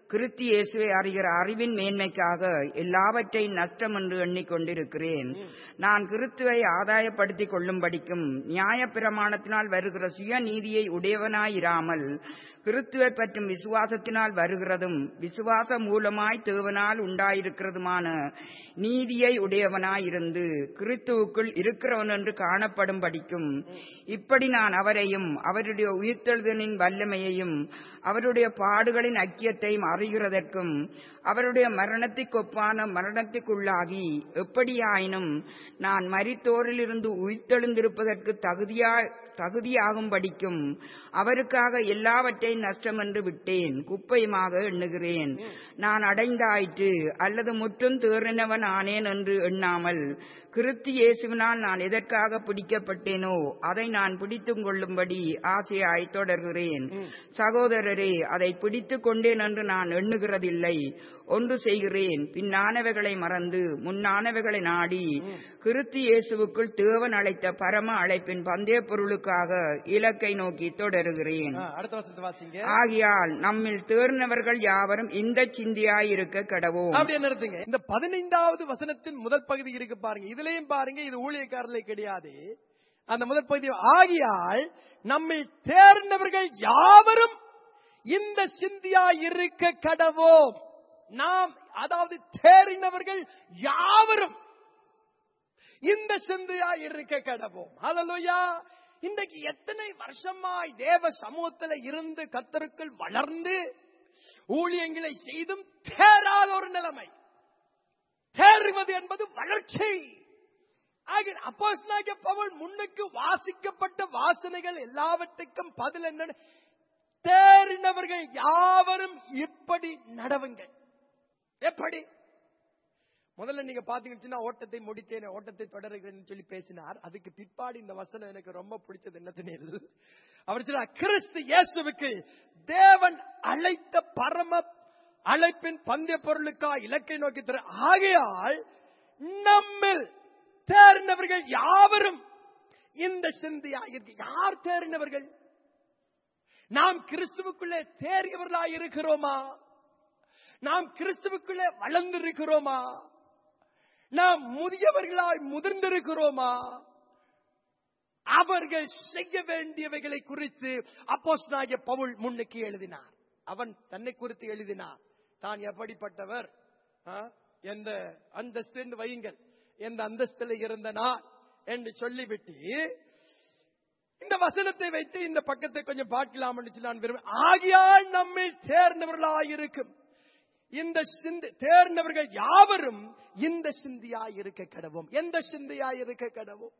கிறிஸ்து இயேசுவை அறிகிற அறிவின் மேன்மைக்காக எல்லாவற்றையும் நஷ்டம் என்று எண்ணிக்கொண்டிருக்கிறேன் நான் கிறிஸ்துவை ஆதாயப்படுத்திக் கொள்ளும்படிக்கும் நியாயப்பிரமாணத்தினால் வருகிற சுய நீதியை உடையவனாயிராமல் கிறிஸ்துவை பற்றும் விசுவாசத்தினால் வருகிறதும் விசுவாச மூலமாய் தேவனால் உண்டாயிருக்கிறதுமான நீதியை உடையவனாயிருந்து கிறிஸ்துவுக்குள் இருக்கிறவன் என்று காணப்படும்படிக்கும் இப்படி நான் அவரையும் அவருடைய உயிர்த்தெழுதலின் வல்லமையையும் அவருடைய பாடுகளின் ஐக்கியத்தையும் அறிகிறதற்கும் அவருடைய மரணத்திற்கொப்பான மரணத்திற்குள்ளாகி எப்படியாயினும் நான் மரித்தோரிலிருந்து உயிர்த்தெழுந்திருப்பதற்கு தகுதியா தகுதியாகும்படிக்கும் அவருக்காக எல்லாவற்றையும் நஷ்டம் என்று விட்டேன் குப்பையுமாக எண்ணுகிறேன் நான் அடைந்தாயிற்று அல்லது முற்றும் தேறினவன் ஆனேன் என்று எண்ணாமல் கிறிஸ்து இயேசுவினால் நான் எதற்காக பிடிக்கப்பட்டேனோ அதை நான் பிடித்துக் கொள்ளும்படி ஆசையாய் தொடர்கிறேன் சகோதரரே அதை பிடித்துக் கொண்டேன் என்று நான் எண்ணுகிறதில்லை ஒன்று செய்கிறேன் பின்னானவைகளை மறந்து முன்னானவைகளை நாடி கிறிஸ்து இயேசுவுக்குள் தேவன் அழைத்த பரம அழைப்பின் பந்தய பொருளுக்காக இலக்கை நோக்கி தொடருகிறேன் ஆ, அடுத்த வசனத்தை வாசிங்க ஆகையால் நம்மில் தேர்ந்தவர்கள் யாவரும் இந்த சிந்தியாயிருக்க கடவோம் அப்படியே நிறுத்துங்க இந்த பதினைந்தாவது வசனத்தின் முதல் பகுதி இருக்கு பாருங்க இதுலயும் பாருங்க இது ஊழியக்காரர்களே கிடையாது அந்த முதல் பகுதி ஆகியால் நம்மை தேர்ந்தவர்கள் யாவரும் இந்த சிந்தியா இருக்க கடவோம் நாம் அதாவது தேறினவர்கள் யாவரும் இந்த சிந்தையா இருக்க கடவோம் ஹalleluya இன்றைக்கு எத்தனை வருஷமாய் தேவ சமூகத்தில் இருந்து கத்தருக்குள் வளர்ந்து ஊழியங்களை செய்தும் தேராத ஒரு நிலைமை தேறுவது என்பது வளர்ச்சி ஆக அப்போஸ்தலனாகிய பவுல் முன்னுக்கு வாசிக்கப்பட்ட வாசனைகள் எல்லாவற்றுக்கும் பதில் என்ன தேறினவர்கள் யாவரும் இப்படி நடவுங்கள் எப்படி முதல்ல நீங்க பாத்தீங்கன்னா ஓட்டத்தை முடித்தேன் ஓட்டத்தை தொடருகிறேன் சொல்லி பேசினார் அதுக்கு பிற்பாடு இந்த வசனம் எனக்கு ரொம்ப பிடிச்சது என்னதுனில் அவர் சொன்னார் கிறிஸ்து இயேசுவுக்கு தேவன் அழைத்த பரம அழைப்பின் பந்தய பொருளுக்கா இலக்கை நோக்கி தர ஆகையால் நம்மில் தேர்ந்தவர்கள் யாவரும் இந்த சிந்தையா இருக்கு யார் தேர்ந்தவர்கள் நாம் கிறிஸ்துவுக்குள்ளே தேறியவர்களாய் இருக்கிறோமா நாம் கிறிஸ்துவுக்குள்ளே வளர்ந்திருக்கிறோமா நாம் முதியவர்களாய் முதிர்ந்திருக்கிறோமா அவர்கள் செய்ய வேண்டியவைகளை குறித்து அப்போஸ்தலனாகிய பவுல் முன்னுக்கு எழுதினார் அவன் தன்னை குறித்து எழுதினார் தான் எப்படிப்பட்டவர் ஆ? எந்த அந்தஸ்து என்று வையுங்கள் எந்த அந்தஸ்தில் இருந்த நான் என்று சொல்லிவிட்டு இந்த வசனத்தை வைத்து இந்த பக்கத்தை கொஞ்சம் பார்க்கலாம் என்று சொல்லி நான் விரும்ப ஆகியால் நம்மை தேர்ந்தவர்களாயிருக்கும் இந்த சிந்தி தேர்ந்தவர்கள் யாவரும் இந்த சிந்தியாய் இருக்க கடவும் எந்த சிந்தையாய் இருக்க கடவும்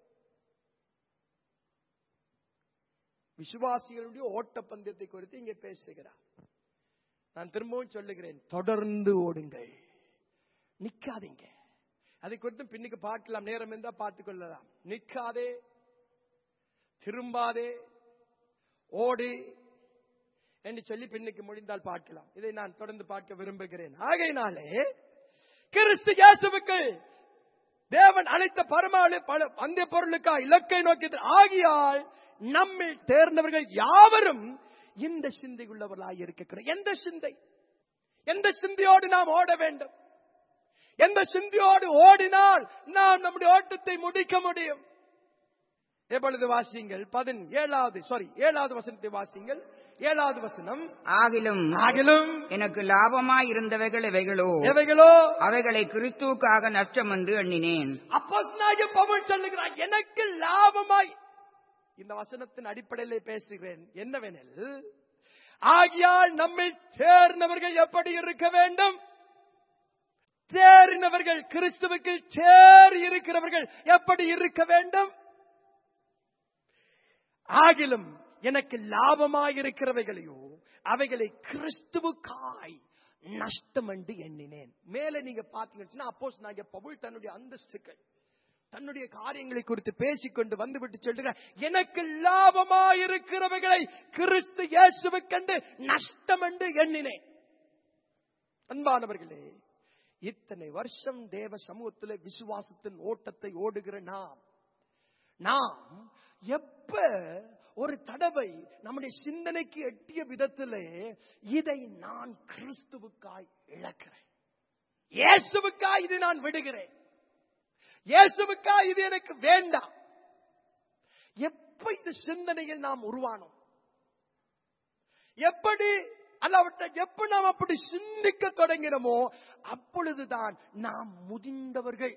விசுவாசிகளுடைய ஓட்டப்பந்தயத்தை குறித்து இங்கே பேசுகிறார் நான் திரும்பவும் சொல்லுகிறேன் தொடர்ந்து ஓடுங்கள் நிக்காதீங்க அதை குறித்து பின்னுக்கு பார்க்கலாம் நேரம் இருந்தா பார்த்துக் கொள்ளலாம் நிக்காதே திரும்பாதே ஓடு என்று சொல்லி பின்னுக்கு முடிந்தால் பார்க்கலாம் இதை நான் தொடர்ந்து பார்க்க விரும்புகிறேன் ஆகையினாலே கிறிஸ்து இயேசுவுக்கு தேவன் அழைத்த பரமாளு பல அந்த பொருளுக்கா இலக்கை நோக்கி ஆகியால் நம்மில் தேர்ந்தவர்கள் யாவரும் இந்த சிந்தையுள்ளவர்களாய் இருக்கிறோம் எந்த சிந்தை எந்த சிந்தையோடு நாம் ஓட வேண்டும் எந்த சிந்தையோடு ஓடினால் நாம் நம்முடைய ஓட்டத்தை முடிக்க முடியும் எப்பொழுது வாசியுங்கள் பதின் ஏழாவது சாரி ஏழாவது வசனத்தை வாசியுங்கள் ஏழாவது வசனம் ஆகிலும் ஆகிலும் எனக்கு லாபமாய் இருந்தவைகள் எவைகளோ எவைகளோ அவைகளை கிறிஸ்துவுக்காக நஷ்டம் என்று எண்ணினேன் அப்போஸ்தலனாகிய பவுல் சொல்லுகிறார் எனக்கு லாபமாய் இந்த வசனத்தின் அடிப்படையிலே பேசுகிறேன் என்னவெனில் ஆகியால் நம்மை சேர்ந்தவர்கள் எப்படி இருக்க வேண்டும் தேறினவர்கள் கிறிஸ்துவுக்கு சேர் இருக்கிறவர்கள் எப்படி இருக்க வேண்டும் ஆகிலும் எனக்கு லாபமாய் இருக்கிறவைகளையோ அவைகளை கிறிஸ்துவுக்காய் நஷ்டம் என்று எண்ணினேன் மேல நீங்க பாத்தீங்கன்னா அப்போஸ் நாங்க பவுல் தன்னுடைய அந்தஸ்துக்கள் தன்னுடைய காரியங்களை குறித்து பேசிக்கொண்டு வந்துவிட்டு சொல்லுகிறார் எனக்கு லாபமாயிருக்கிறவைகளை கிறிஸ்து இயேசுவுக்கண்டு நஷ்டம் என்று எண்ணினேன் அன்பானவர்களே இத்தனை வருஷம் தேவ சமூகத்தில் விசுவாசத்தின் ஓட்டத்தை ஓடுகிற நாம் நாம் எப்ப ஒரு தடவை நம்முடைய சிந்தனைக்கு எட்டிய விதத்திலே இதை நான் கிறிஸ்துவுக்காய் இழக்கிறேன் இயேசுவுக்காய் இதை நான் விடுகிறேன் இயேசுவுக்காய் இது எனக்கு வேண்டாம் எப்ப இந்த சிந்தனையில் நாம் உருவானோம் எப்படி அல்லாவிட்ட எப்ப நாம் அப்படி சிந்திக்க தொடங்கினோமோ அப்பொழுதுதான் நாம் முதிர்ந்தவர்கள்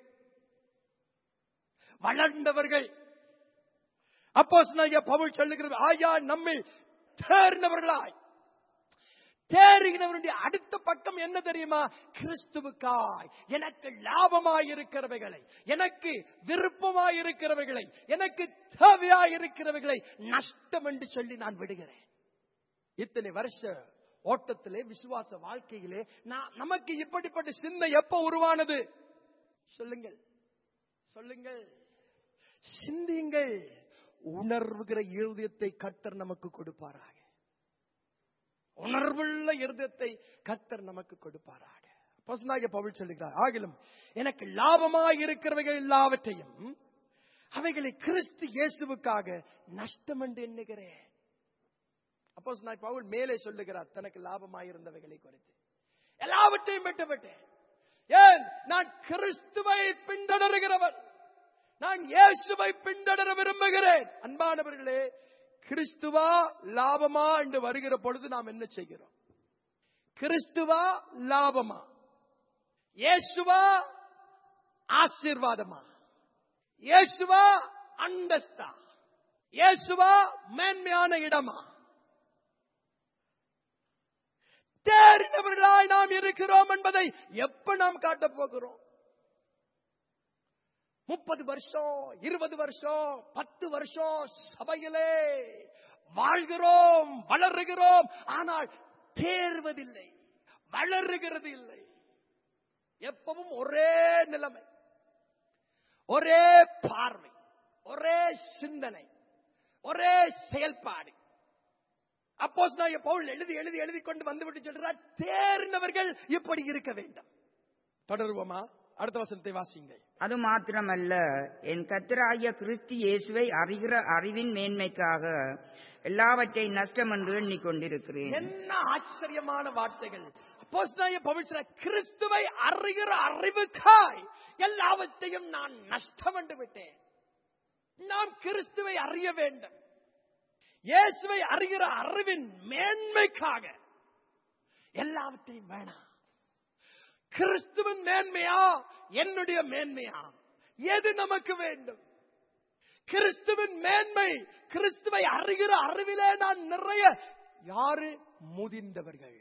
வளர்ந்தவர்கள் அப்போ பவுல் சொல்லுகிறது ஆயா நம்மை தேர்ந்தவர்களாய் தேறுகிறவருடைய அடுத்த பக்கம் என்ன தெரியுமா கிறிஸ்துவுக்காய் எனக்கு லாபமாய் இருக்கிறவைகளை எனக்கு விருப்பமாய் இருக்கிறவைகளை எனக்கு தேவையாய் இருக்கிறவைகளை நஷ்டம் என்று சொல்லி நான் விடுகிறேன் இத்தனை வருஷ ஓட்டத்திலே விசுவாச வாழ்க்கையிலே நான் நமக்கு இப்படிப்பட்ட சிந்தை எப்ப உருவானது சொல்லுங்கள் சொல்லுங்கள் சிந்தியுங்கள் உணர்வுகிற இருதயத்தை கத்தர் நமக்கு கொடுப்பாராக உணர்வுள்ள இருதயத்தை கத்தர் நமக்கு கொடுப்பாராக பசுனாகிய பவுல் சொல்லுகிறார் ஆகிலும் எனக்கு லாபமாய் இருக்கிறவைகள் எல்லாவற்றையும் அவைகளை கிறிஸ்து இயேசுவுக்காக நஷ்டம் என்று எண்ணுகிறேன் அப்போ நான் பவுல் மேலே சொல்லுகிறார் தனக்கு லாபமாயிருந்தவைகளை குறித்து எல்லாவற்றையும் விட்டுவிட்டேன் ஏன் நான் கிறிஸ்துவை பின்தொடர்கிறவன் நான் இயேசுவை பின்தொடர விரும்புகிறேன் அன்பானவர்களே கிறிஸ்துவா லாபமா என்று வருகிற பொழுது நாம் என்ன செய்கிறோம் கிறிஸ்துவா லாபமா இயேசுவா ஆசீர்வாதமா இயேசுவா அந்தஸ்தா இயேசுவா மேன்மையான இடமா தேர்ந்தவர்களாய் நாம் இருக்கிறோம் என்பதை எப்ப நாம் காட்டப் போகிறோம் முப்பது வருஷம் இருபது வருஷம் பத்து வருஷம் சபையிலே வாழ்கிறோம் வளருகிறோம் ஆனால் தேர்வதில்லை வளருகிறது இல்லை எப்பவும் ஒரே நிலைமை ஒரே பார்வை ஒரே சிந்தனை ஒரே செயல்பாடு அப்போஸ் நான் பவுல் எழுதி எழுதி எழுதி கொண்டு வந்துவிட்டு சொல்றார் தேர்ந்தவர்கள் இப்படி இருக்க வேண்டும் தொடருவோமா அடுத்த வசனத்தை வாசிங்கள் அது மாத்திரமல்ல என் கத்தராகிய கிறிஸ்து இயேசுவை அறிகிற அறிவின் மேன்மைக்காக எல்லாவற்றை நஷ்டம் என்று எண்ணிக்கொண்டிருக்கிறேன் என்ன ஆச்சரியமான வார்த்தைகள் அப்போஸ்தலனாகிய பவுல் சொல்றார், கிறிஸ்துவை அறிகிற அறிவுக்காய் எல்லாவற்றையும் நான் நஷ்டம் என்று விட்டேன் நாம் கிறிஸ்துவை அறிய வேண்டும் இயேசுவை அறிகிற அறிவின் மேன்மைக்காக எல்லாவற்றையும் வேணாம் கிறிஸ்துவின் மேன்மையா என்னுடைய மேன்மையா எது நமக்கு வேண்டும் கிறிஸ்துவின் மேன்மை கிறிஸ்துவை அறிகிற அறிவிலே நான் நிறைய யாரு முதிர்ந்தவர்கள்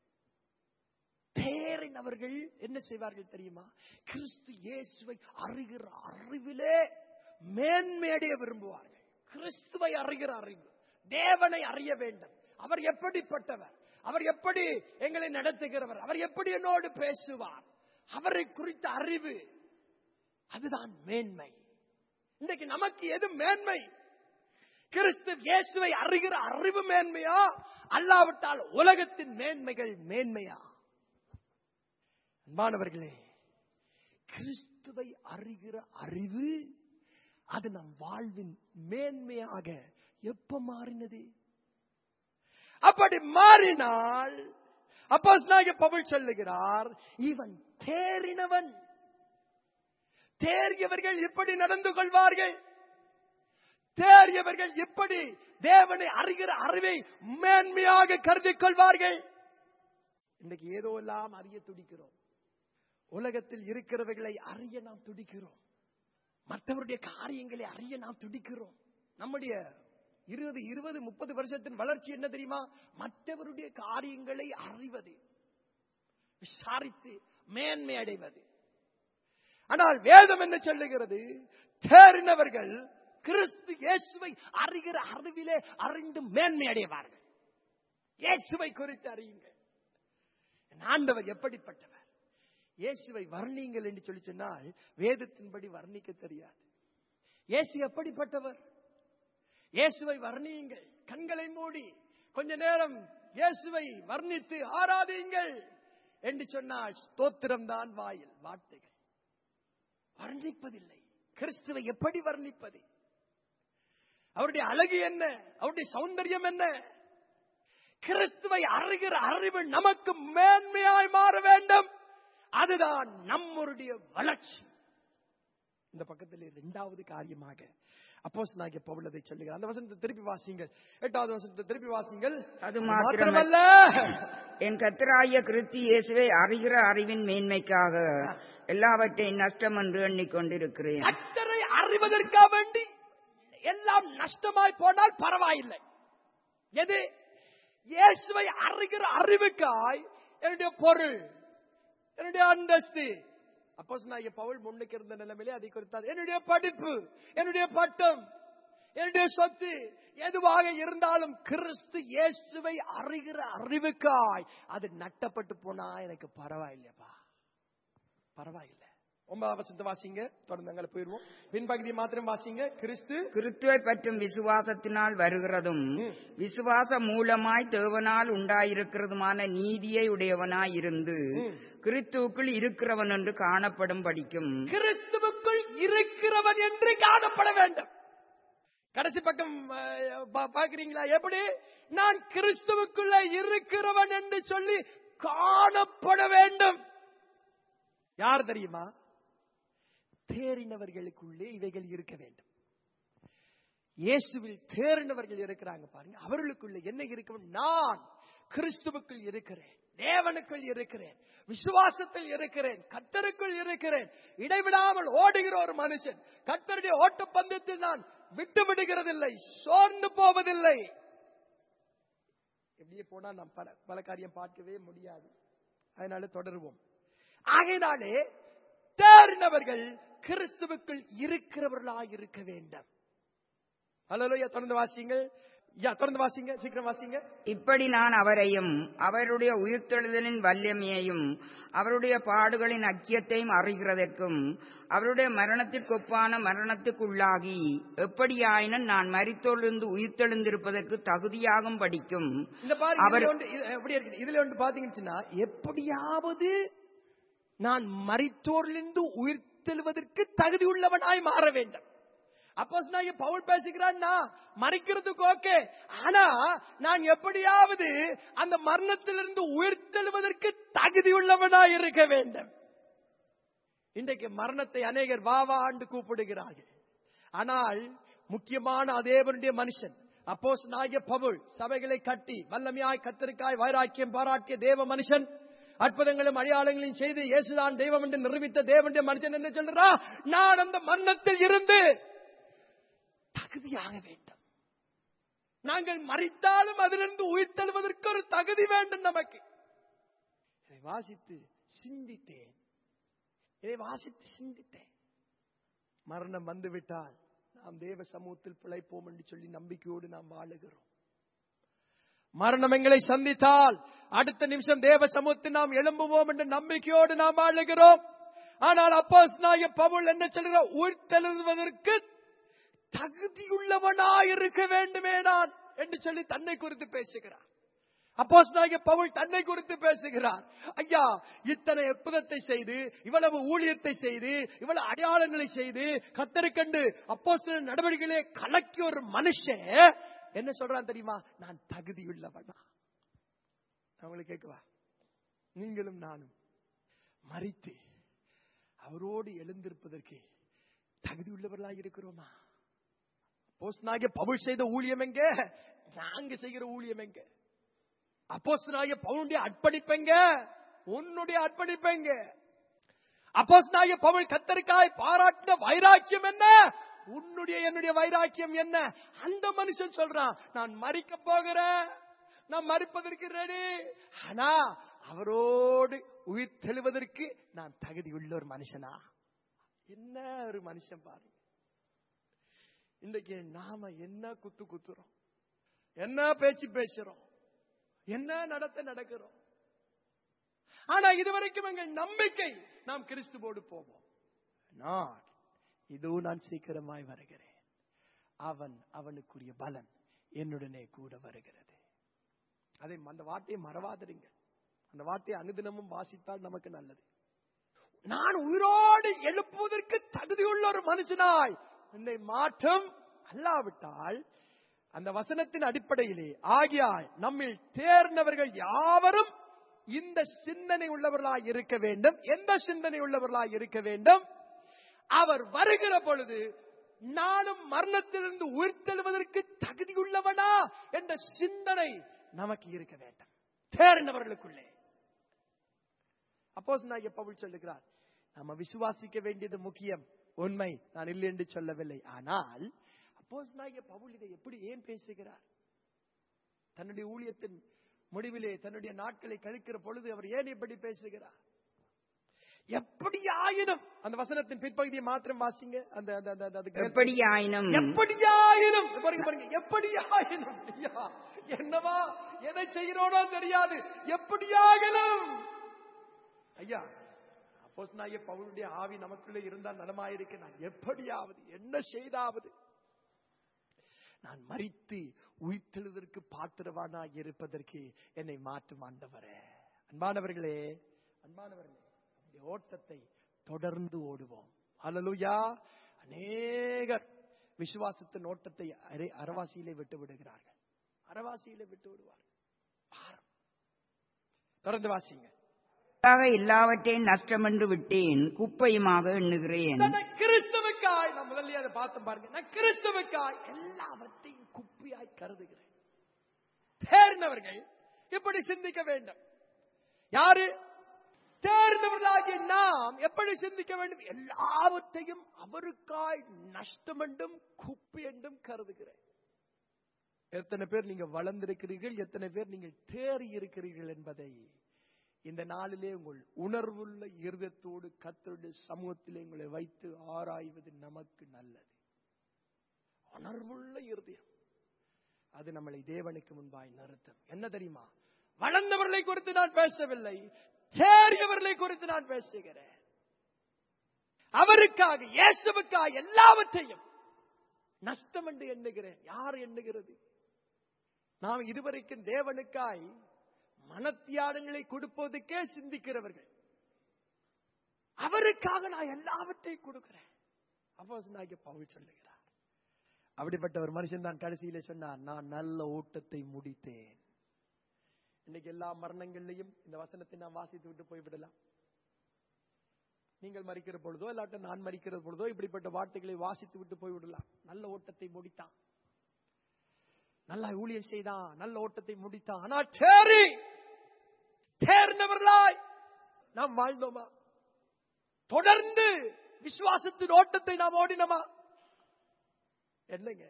தேறினவர்கள் என்ன செய்வார்கள் தெரியுமா கிறிஸ்து இயேசுவை அறிகிற அறிவிலே மேன்மையடைய விரும்புவார்கள் கிறிஸ்துவை அறிகிற அறிவு தேவனை அறிய வேண்டும் அவர் எப்படிப்பட்டவர் அவர் எப்படி எங்களை நடத்துகிறவர் அவர் எப்படி என்னோடு பேசுவார் அவரை குறித்த அறிவு அதுதான் மேன்மை இன்றைக்கு நமக்கு எது மேன்மை கிறிஸ்து இயேசுவை அறிகிற அறிவு மேன்மையா அல்லாவிட்டால் உலகத்தின் மேன்மைகள் மேன்மையா அன்பானவர்களே கிறிஸ்துவை அறிகிற அறிவு அது நம் வாழ்வின் மேன்மையாக எப்ப மாறினது அப்படி மாறினால் அப்போஸ்தலனாகிய பவுல் சொல்லுகிறார் இவன் தேறினவன் தேறியவர்கள் இப்படி நடந்து கொள்வார்கள் தேறியவர்கள் இப்படி தேவனை அறிகிற அறிவை மேன்மையாக கருதிக் கொள்வார்கள் இன்னைக்கு ஏதோ எல்லாம் அறிய துடிக்கிறோம் உலகத்தில் இருக்கிறவைகளை அறிய நாம் துடிக்கிறோம் மற்றவருடைய காரியங்களை அறிய நாம் துடிக்கிறோம் நம்முடைய இருபது இருபது முப்பது வருஷத்தின் வளர்ச்சி என்ன தெரியுமா மற்றவருடைய காரியங்களை அறிவது விசாரித்து மேன்மை அடைவது ஆனால் வேதம் என்ன சொல்லுகிறது தேறினவர்கள் கிறிஸ்து இயேசுவை அறிகிற அறிவிலே அறிந்து மேன்மை அடைவார்கள் இயேசுவை குறித்து அறியுங்கள் என் ஆண்டவர் எப்படிப்பட்டவர் இயேசுவை வர்ணிங்கள் என்று சொல்லி சொன்னால் வேதத்தின்படி வர்ணிக்க தெரியாது இயேசு எப்படிப்பட்டவர் இயேசுவை வர்ணியுங்கள் கண்களை மூடி கொஞ்ச நேரம் இயேசுவை வர்ணித்து ஆராதியுங்கள் என்று சொன்னால் ஸ்தோத்திரம் தான் வாயில் வார்த்தைகள் வர்ணிப்பதில்லை கிறிஸ்துவை எப்படி வர்ணிப்பது அவருடைய அழகு என்ன அவருடைய சௌந்தரியம் என்ன கிறிஸ்துவை அறிகிற அறிவு நமக்கு மேன்மையாய் மாற வேண்டும் அதுதான் நம்முடைய வளர்ச்சி இந்த பக்கத்தில் இரண்டாவது காரியமாக அப்போஸ் நாகிய பவுல் அதை சொல்லுகிறார் அந்த வசனத்தை திருப்பி வாசிங்கள் எட்டாவது வசனத்தை திருப்பி வாசிங்கள் அது மாத்திரமல்ல என் கத்தராய கிறிஸ்து இயேசுவை அறிகிற அறிவின் மேன்மைக்காக எல்லாவற்றையும் நஷ்டம் என்று எண்ணிக்கொண்டிருக்கிறேன் கர்த்தரை அறிவதற்காக வேண்டி எல்லாம் நஷ்டமாய் போனால் பரவாயில்லை எது இயேசுவை அறிகிற அறிவுக்காய் என்னுடைய பொருள் என்னுடைய அந்தஸ்து அப்போ நான் பவுல் முன்னுக்கு இருந்த நிலைமையிலே அதை குறித்தார் என்னுடைய படிப்பு என்னுடைய பட்டம் என்னுடைய சொத்து எதுவாக இருந்தாலும் கிறிஸ்து இயேசுவை அறிகிற அறிவுக்காய் அது நட்டப்பட்டு போனா எனக்கு பரவாயில்லையப்பா பரவாயில்லை ஒன்பதாம் வசனத்தை வாசிங்க தொடர்ந்து அங்கே போயிருவோம் பின்பகுதி மாத்திரம் வாசிங்க கிறிஸ்து கிறிஸ்துவை பற்றும் விசுவாசத்தினால் வருகிறதும் விசுவாச மூலமாய் தேவனால் உண்டாயிருக்கிறதுமான நீதியை உடையவனாய் இருந்து கிறிஸ்துவுக்குள் இருக்கிறவன் என்று காணப்படும் படிக்கும் கிறிஸ்துவுக்குள் இருக்கிறவன் என்று காணப்பட வேண்டும் கடைசி பக்கம் அஹ், பா- பார்க்கிறீங்களா எப்படி நான் கிறிஸ்துவுக்குள்ள இருக்கிறவன் என்று சொல்லி காணப்பட வேண்டும் யார் தெரியுமா தேறினவர்களுக்குள்ளே இவைகள் இருக்க வேண்டும் இயேசுவில் தேறினவர்கள் இருக்கிறாங்க பாருங்க அவர்களுக்குள்ள என்ன இருக்கும் நான் கிறிஸ்துவுக்குள் இருக்கிறேன் தேவனுக்குள் இருக்கிறேன் விசுவாசத்தில் இருக்கிறேன் கத்தருக்குள் இருக்கிறேன் இடைவிடாமல் ஓடுகிற ஒரு மனுஷன் கத்தருடைய ஓட்டப்பந்தயத்தில் நான் விட்டு விடுகிறதில்லை சோர்ந்து போவதில்லை எப்படியே போனா நாம் பல பல காரியம் பார்க்கவே முடியாது அதனால தொடருவோம் ஆகையினாலே தேர்ந்தவர்கள் கிறிஸ்துவுக்குள் இருக்கிறவர்களாக இருக்க வேண்டும் ஹலோயா தொடர்ந்து வாசிங்கள் யா தொடர்ந்து வாசிங்க சீக்கிரம் வாசிங்க இப்படி நான் அவரையும் அவருடைய உயிர்த்தெழுதலின் வல்லமையையும் அவருடைய பாடுகளின் அச்சியத்தையும் அறிகிறதற்கும் அவருடைய மரணத்திற்கொப்பான மரணத்துக்குள்ளாகி எப்படியாயினும் நான் மரித்தோலிருந்து உயிர்த்தெழுந்திருப்பதற்கு தகுதியாகும் படிக்கும் இந்த பாருங்க அவர்- இதுல ஒன்று இது எப்படி இருக்கு இதுல ஒன்று பாத்தீங்கன்னா எப்படியாவது நான் மரித்தோரிலிருந்து உயிர் தெழுவதற்கு தகுதி உள்ளவனாய் மாற வேண்டும் அப்போ பவுல் பேசுகிறான் நான் மறிக்கிறதுக்கு ஓகே ஆனா நான் எப்படியாவது அந்த மரணத்திலிருந்து உயிர் தெழுவதற்கு தகுதி உள்ளவனாய் இருக்க வேண்டும் இன்றைக்கு மரணத்தை அநேகர் வா வா ஆண்டு கூப்பிடுகிறார்கள் ஆனால் முக்கியமான அதேவனுடைய மனுஷன் அப்போஸ் நாய பவுல் சபைகளை கட்டி வல்லமையாய் கத்தருக்காய் வைராக்கியம் பாராட்டிய தேவ மனுஷன் அற்புதங்களும் அடையாளங்களையும் செய்து இயேசுதான் தெய்வம் என்று நிரூபித்த தேவனுடைய மனுஷன் என்ன சொல்றா நான் அந்த மரணத்தில் இருந்து தகுதியாக வேண்டும் நாங்கள் மறித்தாலும் அதிலிருந்து உயிர் தழுவதற்கு ஒரு தகுதி வேண்டும் நமக்கு இதை வாசித்து சிந்தித்தேன் இதை வாசித்து சிந்தித்தேன் மரணம் வந்துவிட்டால் நாம் தேவ சமூகத்தில் பிழைப்போம் என்று சொல்லி நம்பிக்கையோடு நாம் வாழுகிறோம் மரணம் எங்களை சந்தித்தால் அடுத்த நிமிஷம் தேவ சமூகத்தில் நாம் எழும்புவோம் என்ற நம்பிக்கையோடு நாம் வாழுகிறோம் ஆனால் அப்போஸ் நாய பவுல் என்ன சொல்கிற உயிர் தெழுவதற்கு தகுதியுள்ளவனாய் இருக்க வேண்டுமே நான் என்று சொல்லி தன்னை குறித்து பேசுகிறார் அப்போஸ் பவுல் தன்னை குறித்து பேசுகிறார் ஐயா இத்தனை அற்புதத்தை செய்து இவ்வளவு ஊழியத்தை செய்து இவ்வளவு அடையாளங்களை செய்து கத்தருக்கண்டு அப்போஸ் நடவடிக்கைகளே கலக்கி ஒரு மனுஷன் என்ன சொல்றான் தெரியுமா நான் தகுதியுள்ளவனா நான் உங்களுக்கு கேட்கவா நீங்களும் நானும் மறித்து அவரோடு எழுந்திருப்பதற்கு தகுதியுள்ளவர்களாக இருக்கிறோமா அப்போஸ்தலனாகிய பவுல் செய்த ஊழியம் எங்க நாங்க செய்கிற ஊழியம் எங்க அப்போஸ்தலனாகிய பவுலுடைய அர்ப்பணிப்பெங்க உன்னுடைய அர்ப்பணிப்பெங்க அப்போஸ்தலனாகிய பவுல் கத்தருக்காய் பாராட்டின வைராக்கியம் என்ன உன்னுடைய என்னுடைய வைராக்கியம் என்ன அந்த மனுஷன் சொல்றான் நான் மறிக்க போகிறேன் நான் மறிப்பதற்கு ரெடி ஆனா அவரோடு உயிர் தெழுவதற்கு நான் தகுதி உள்ள ஒரு மனுஷனா என்ன ஒரு மனுஷன் பாருங்க இன்றைக்கு நாம என்ன குத்து குத்துறோம் என்ன பேச்சு பேசுறோம் என்ன நடத்த நடக்கிறோம் ஆனா இதுவரைக்கும் எங்கள் நம்பிக்கை நாம் கிறிஸ்துவோடு போவோம் நான் இதோ நான் சீக்கிரமாய் வருகிறேன் அவன் அவனுக்குரிய பலன் என்னுடனே கூட வருகிறது அதை அந்த வார்த்தையை மறவாதிருங்க அந்த வார்த்தையை அனுதினமும் வாசித்தால் நமக்கு நல்லது நான் உயிரோடு எழுப்புவதற்கு தகுதியுள்ள ஒரு மனுஷனாய் என்னை மாற்றம் அல்லாவிட்டால் அந்த வசனத்தின் அடிப்படையிலே ஆகியால் நம்மில் தேர்ந்தவர்கள் யாவரும் இந்த சிந்தனை உள்ளவர்களாய் இருக்க வேண்டும் எந்த சிந்தனை உள்ளவர்களாய் இருக்க வேண்டும் அவர் வருகிற பொழுது நானும் மரணத்திலிருந்து உயிர்த்தெழுவதற்கு தகுதியுள்ளவனா என்ற சிந்தனை நமக்கு இருக்க வேண்டும் தேர்ந்தவர்களுக்குள்ளே அப்போஸ் நான் பவுல் சொல்லுகிறார் நம்ம விசுவாசிக்க வேண்டியது முக்கியம் உண்மை நான் இல்லை என்று சொல்லவில்லை ஆனால் அப்போஸ் நாய பவுல் இதை எப்படி ஏன் பேசுகிறார் தன்னுடைய ஊழியத்தின் முடிவிலே தன்னுடைய நாட்களை கழிக்கிற பொழுது அவர் ஏன் இப்படி பேசுகிறார் எப்படி ஆயினும் அந்த வசனத்தின் பிற்பகுதியை மாத்திரம் வாசிங்க அந்த அந்த அந்த- அந்த அதுக்கு எப்படியாயினும் எப்படியாயினும் பாருங்க பாருங்க எப்படியாயினும் ஐயா என்னவா எதை செய்கிறோனோ தெரியாது எப்படியாகணும் ஐயா அப்போஸ் நாய பவுலுடைய ஆவி நமக்குள்ளே இருந்தால் நலமாயிருக்க நான் எப்படியாவது என்ன செய்தாவது நான் மறித்து உயிர்த்தெழுதற்கு பாத்திரவானா இருப்பதற்கு என்னை மாற்றும் ஆண்டவரே அன்பானவர்களே அன்பானவர்களே அந்த ஓட்டத்தை தொடர்ந்து ஓடுவோம் ஹalleluya அநேகர் விசுவாசத்தின் ஓட்டத்தை அரை- அரவாசியிலே விட்டு விடுகிறார்கள் அரவாசியிலே விட்டு விடுவார் பாரம் தொடர்ந்து வாசிங்க ஆக எல்லாவற்றையும் நஷ்டமென்று விட்டேன் குப்பையுமாக எண்ணுகிறேன் நான் கிறிஸ்துவுக்காய் நான் முதல்ல அதை பார்த்தோம் பாருங்க நான் கிறிஸ்துவுக்காய் எல்லாவற்றையும் குப்பியாய் கருதுகிறேன் தேர்ந்தவர்கள் இப்படி சிந்திக்க வேண்டும் யாரு தேர்ந்தவர்களாகிய நாம் எப்படி சிந்திக்க வேண்டும் எல்லாவற்றையும் அவருக்காய் நஷ்டம் என்றும் குப்பி என்றும் கருதுகிறேன் எத்தனை பேர் நீங்க வளர்ந்திருக்கிறீர்கள் எத்தனை பேர் நீங்கள் தேறி இருக்கிறீர்கள் என்பதை இந்த நாளிலே உங்கள் உணர்வுள்ள இருதத்தோடு கத்தருடைய சமூகத்திலே உங்களை வைத்து ஆராய்வது நமக்கு நல்லது உணர்வுள்ள இருதயம் அது நம்மளை தேவனுக்கு முன்பாய் நிறுத்தும் என்ன தெரியுமா வளர்ந்தவர்களை குறித்து நான் பேசவில்லை தேறியவர்களை குறித்து நான் பேசுகிறேன் அவருக்காக இயேசுவுக்காக எல்லாவற்றையும் நஷ்டம் என்று எண்ணுகிறேன் யார் எண்ணுகிறது நாம் இதுவரைக்கும் தேவனுக்காய் மனத்தியானங்களை கொடுப்பதற்கே சிந்திக்கிறவர்கள் அவருக்காக நான் எல்லாவற்றையும் கொடுக்கிறேன் அப்போ பவுல் சொல்லுகிறார் அப்படிப்பட்ட ஒரு மனுஷன் தான் கடைசியில சொன்னார் நான் நல்ல ஓட்டத்தை முடித்தேன் இன்னைக்கு எல்லா மரணங்கள்லையும் இந்த வசனத்தை நான் வாசித்து விட்டு போய்விடலாம் நீங்கள் மறிக்கிற பொழுதோ இல்லாட்ட நான் மறிக்கிற பொழுதோ இப்படிப்பட்ட வார்த்தைகளை வாசித்து விட்டு போய்விடலாம் நல்ல ஓட்டத்தை முடித்தான் நல்லா ஊழியம் செய்தான் நல்ல ஓட்டத்தை முடித்தான் ஆனா தேறி தேர்ந்தவர்களாய் நாம் வாழ்ந்தோமா தொடர்ந்து விசுவாசத்தின் ஓட்டத்தை நாம் ஓடினோமா என்னங்க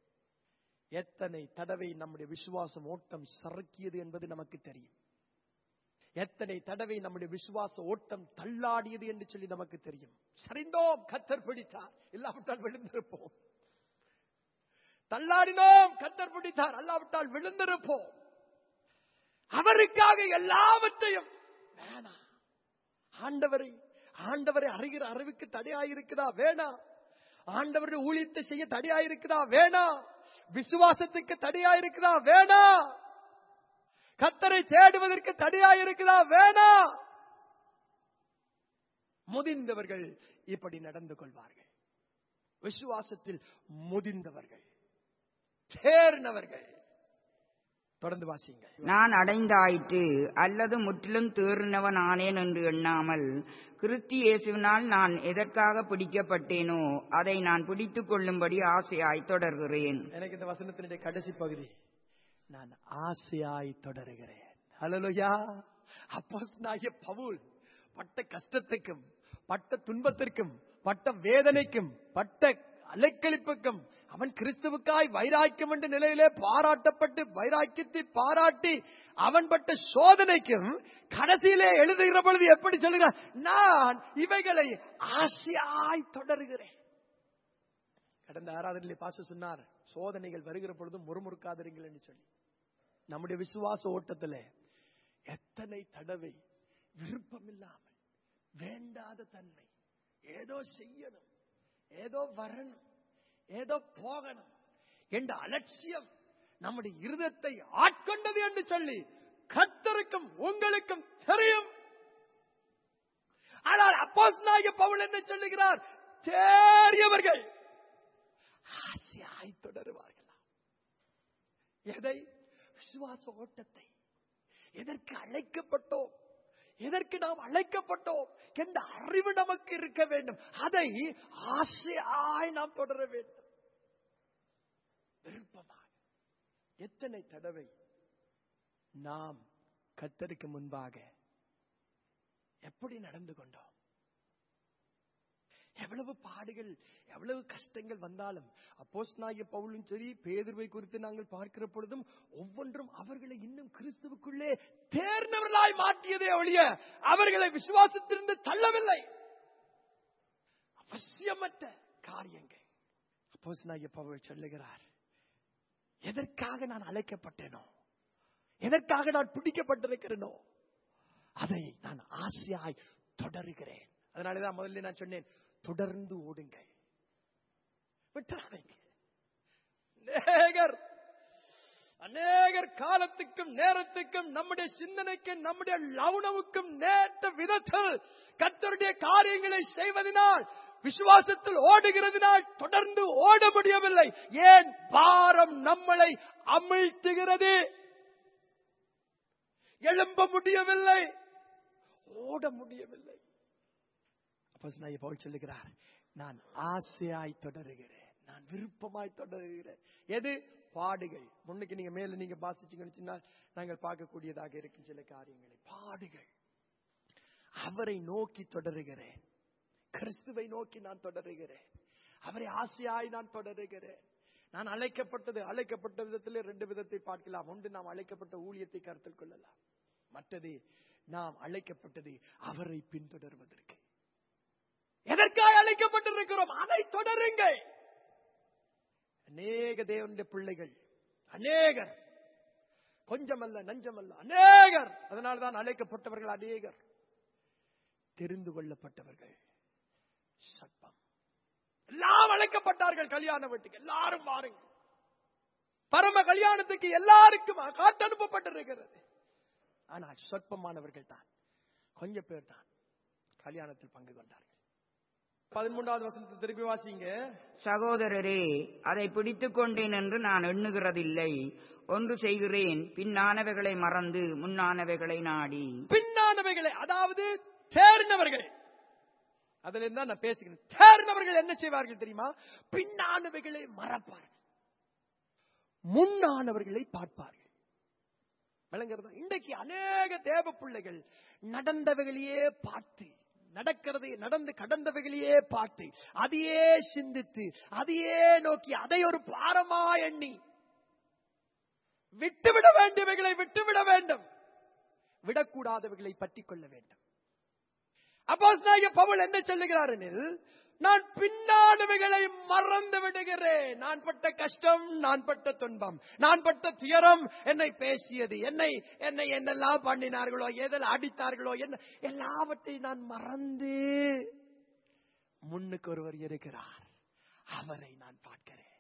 எத்தனை தடவை நம்முடைய விசுவாசம் ஓட்டம் சறுக்கியது என்பது நமக்கு தெரியும் எத்தனை தடவை நம்முடைய விசுவாச ஓட்டம் தள்ளாடியது என்று சொல்லி நமக்கு தெரியும் சரிந்தோம் கத்தர் பிடித்தார் இல்லாவிட்டால் விழுந்திருப்போம் தள்ளாடினோம் கத்தர் பிடித்தார் அல்லாவிட்டால் விழுந்திருப்போம் அவருக்காக எல்லாவற்றையும் வேணாம் ஆண்டவரை ஆண்டவரை அறிகிற அறிவுக்கு தடையாயிருக்குதா வேணாம் ஆண்டவருடைய ஊழியத்தை செய்ய தடையாயிருக்குதா வேணாம் விசுவாசத்துக்கு தடையாயிருக்குதா வேணாம் கத்தரை தேடுவதற்கு தடையாயிருக்குதா வேணாம் முதிர்ந்தவர்கள் இப்படி நடந்து கொள்வார்கள் விசுவாசத்தில் முதிர்ந்தவர்கள் தேர்ந்தவர்கள் தொடர்ந்து வாசிங்க நான் அடைந்தாயிற்று அல்லது முற்றிலும் தேறினவன் ஆனேன் என்று எண்ணாமல் கிறிஸ்து இயேசுவினால் நான் எதற்காக பிடிக்கப்பட்டேனோ அதை நான் பிடித்துக் கொள்ளும்படி ஆசையாய் தொடர்கிறேன் எனக்கு இந்த வசனத்தினுடைய கடைசி பகுதி நான் ஆசையாய் தொடருகிறேன் ஹalleluya அப்போஸ்தலனாகிய பவுல் பட்ட கஷ்டத்துக்கும் பட்ட துன்பத்திற்கும் பட்ட வேதனைக்கும் பட்ட அலைக்கழிப்புக்கும் அவன் கிறிஸ்துவுக்காய் வைராக்கியம் என்ற நிலையிலே பாராட்டப்பட்டு வைராக்கியத்தை பாராட்டி அவன் பட்ட சோதனைக்கும் கடைசியிலே எழுதுகிற பொழுது எப்படி சொல்லுகிறான் நான் இவைகளை ஆசையாய் தொடருகிறேன் கடந்த ஆராதனையிலே பாச சொன்னார் சோதனைகள் வருகிற பொழுது முறுமுறுக்காதிருங்கள் என்று சொல்லி நம்முடைய விசுவாச ஓட்டத்துல எத்தனை தடவை விருப்பம் இல்லாமல் வேண்டாத தன்மை ஏதோ செய்யணும் ஏதோ வரணும் ஏதோ போகணும் என்ற அலட்சியம் நம்முடைய இருதத்தை ஆட்கொண்டது என்று சொல்லி கத்தருக்கும் உங்களுக்கும் தெரியும் ஆனால் அப்போஸ் பவுல் என்ன சொல்லுகிறார் தேறியவர்கள் ஆசை ஆசையாய் தொடருவார்களா எதை விசுவாச ஓட்டத்தை எதற்கு அழைக்கப்பட்டோம் எதற்கு நாம் அழைக்கப்பட்டோம் என்ற அறிவு நமக்கு இருக்க வேண்டும் அதை ஆசையாய் நாம் தொடர வேண்டும் விருப்பமாக எத்தனை தடவை நாம் கத்தருக்கு முன்பாக எப்படி நடந்து கொண்டோம் எவ்வளவு பாடுகள் எவ்வளவு கஷ்டங்கள் வந்தாலும் அப்போஸ் நாய பவுலும் சரி பேதுருவை குறித்து நாங்கள் பார்க்கிற பொழுதும் ஒவ்வொன்றும் அவர்களை இன்னும் கிறிஸ்துவுக்குள்ளே தேர்ந்தவர்களாய் மாற்றியதே ஒழிய அவர்களை விசுவாசத்திலிருந்து தள்ளவில்லை அவசியமற்ற காரியங்கள் அப்போஸ் நாய பவுல் சொல்லுகிறார் எதற்காக நான் அழைக்கப்பட்டேனோ எதற்காக நான் பிடிக்கப்பட்டிருக்கிறேனோ அதை நான் ஆசையாய் தொடருகிறேன் அதனாலதான் முதல்ல நான் சொன்னேன் தொடர்ந்து ஓடுங்கள் விட்டுறாதீங்க அநேகர் அநேகர் காலத்துக்கும் நேரத்துக்கும் நம்முடைய சிந்தனைக்கும் நம்முடைய லவுனவுக்கும் நேற்ற விதத்தில் கத்தருடைய காரியங்களை செய்வதனால் விசுவாசத்தில் ஓடுகிறதுனால் தொடர்ந்து ஓட முடியவில்லை ஏன் பாரம் நம்மளை அமிழ்த்துகிறது எழும்ப முடியவில்லை ஓட முடியவில்லை அப்போஸ்தலனாகிய பவுல் சொல்லுகிறார் நான் ஆசையாய் தொடருகிறேன் நான் விருப்பமாய் தொடருகிறேன் எது பாடுகள் முன்னுக்கு நீங்க மேல நீங்க வாசிச்சீங்கன்னு சொன்னால் நாங்கள் பார்க்கக்கூடியதாக இருக்கும் சில காரியங்களை பாடுகள் அவரை நோக்கி தொடருகிறேன் கிறிஸ்துவை நோக்கி நான் தொடருகிறேன் அவரை ஆசையாய் நான் தொடருகிறேன் நான் அழைக்கப்பட்டது அழைக்கப்பட்ட விதத்திலே ரெண்டு விதத்தை பார்க்கலாம் ஒன்று நாம் அழைக்கப்பட்ட ஊழியத்தை கருத்தில் கொள்ளலாம் மற்றது நாம் அழைக்கப்பட்டது அவரை பின்தொடர்வதற்கு எதற்காக அழைக்கப்பட்டிருக்கிறோம் அதை தொடருங்கள் அநேக தேவனுடைய பிள்ளைகள் அநேகர் கொஞ்சமல்ல நஞ்சமல்ல அநேகர் அதனால்தான் அழைக்கப்பட்டவர்கள் அநேகர் தெரிந்து கொள்ளப்பட்டவர்கள் சட்பம் எல்லாம் அழைக்கப்பட்டார்கள் கல்யாண வீட்டுக்கு எல்லாரும் வாருங்க பரம கல்யாணத்துக்கு எல்லாருக்கும் காட்டு அனுப்பப்பட்டிருக்கிறது ஆனால் சொற்பமானவர்கள் தான் கொஞ்சம் பேர் தான் கல்யாணத்தில் பங்கு கொண்டார்கள் பதிமூன்றாவது வசனத்தை திருப்பி வாசிங்க சகோதரரே அதை பிடித்துக் கொண்டேன் என்று நான் எண்ணுகிறதில்லை ஒன்று செய்கிறேன் பின்னானவைகளை மறந்து முன்னானவைகளை நாடி பின்னானவைகளை அதாவது தேர்ந்தவர்கள் அதுல இருந்தா நான் பேசுகிறேன் தேர்ந்தவர்கள் என்ன செய்வார்கள் தெரியுமா பின்னானவைகளை மறப்பார்கள் முன்னானவர்களை பார்ப்பார்கள் விளங்குறதா இன்றைக்கு அநேக தேவ பிள்ளைகள் நடந்தவைகளையே பார்த்து நடக்கிறது நடந்து கடந்தவைகளையே பார்த்து அதையே சிந்தித்து அதையே நோக்கி அதை ஒரு பாரமா எண்ணி விட்டுவிட வேண்டியவைகளை விட்டுவிட வேண்டும் விடக்கூடாதவைகளை பற்றிக் கொள்ள வேண்டும் அப்போஸ்தலனாகிய பவுல் என்ன சொல்லுகிறார் எனில் நான் பின்னானவைகளை மறந்து விடுகிறேன் நான் பட்ட கஷ்டம் நான் பட்ட துன்பம் நான் பட்ட துயரம் என்னை பேசியது என்னை என்னை என்னெல்லாம் பண்ணினார்களோ எதில் அடித்தார்களோ என்ன எல்லாவற்றையும் நான் மறந்து முன்னுக்கு ஒருவர் இருக்கிறார் அவரை நான் பார்க்கிறேன்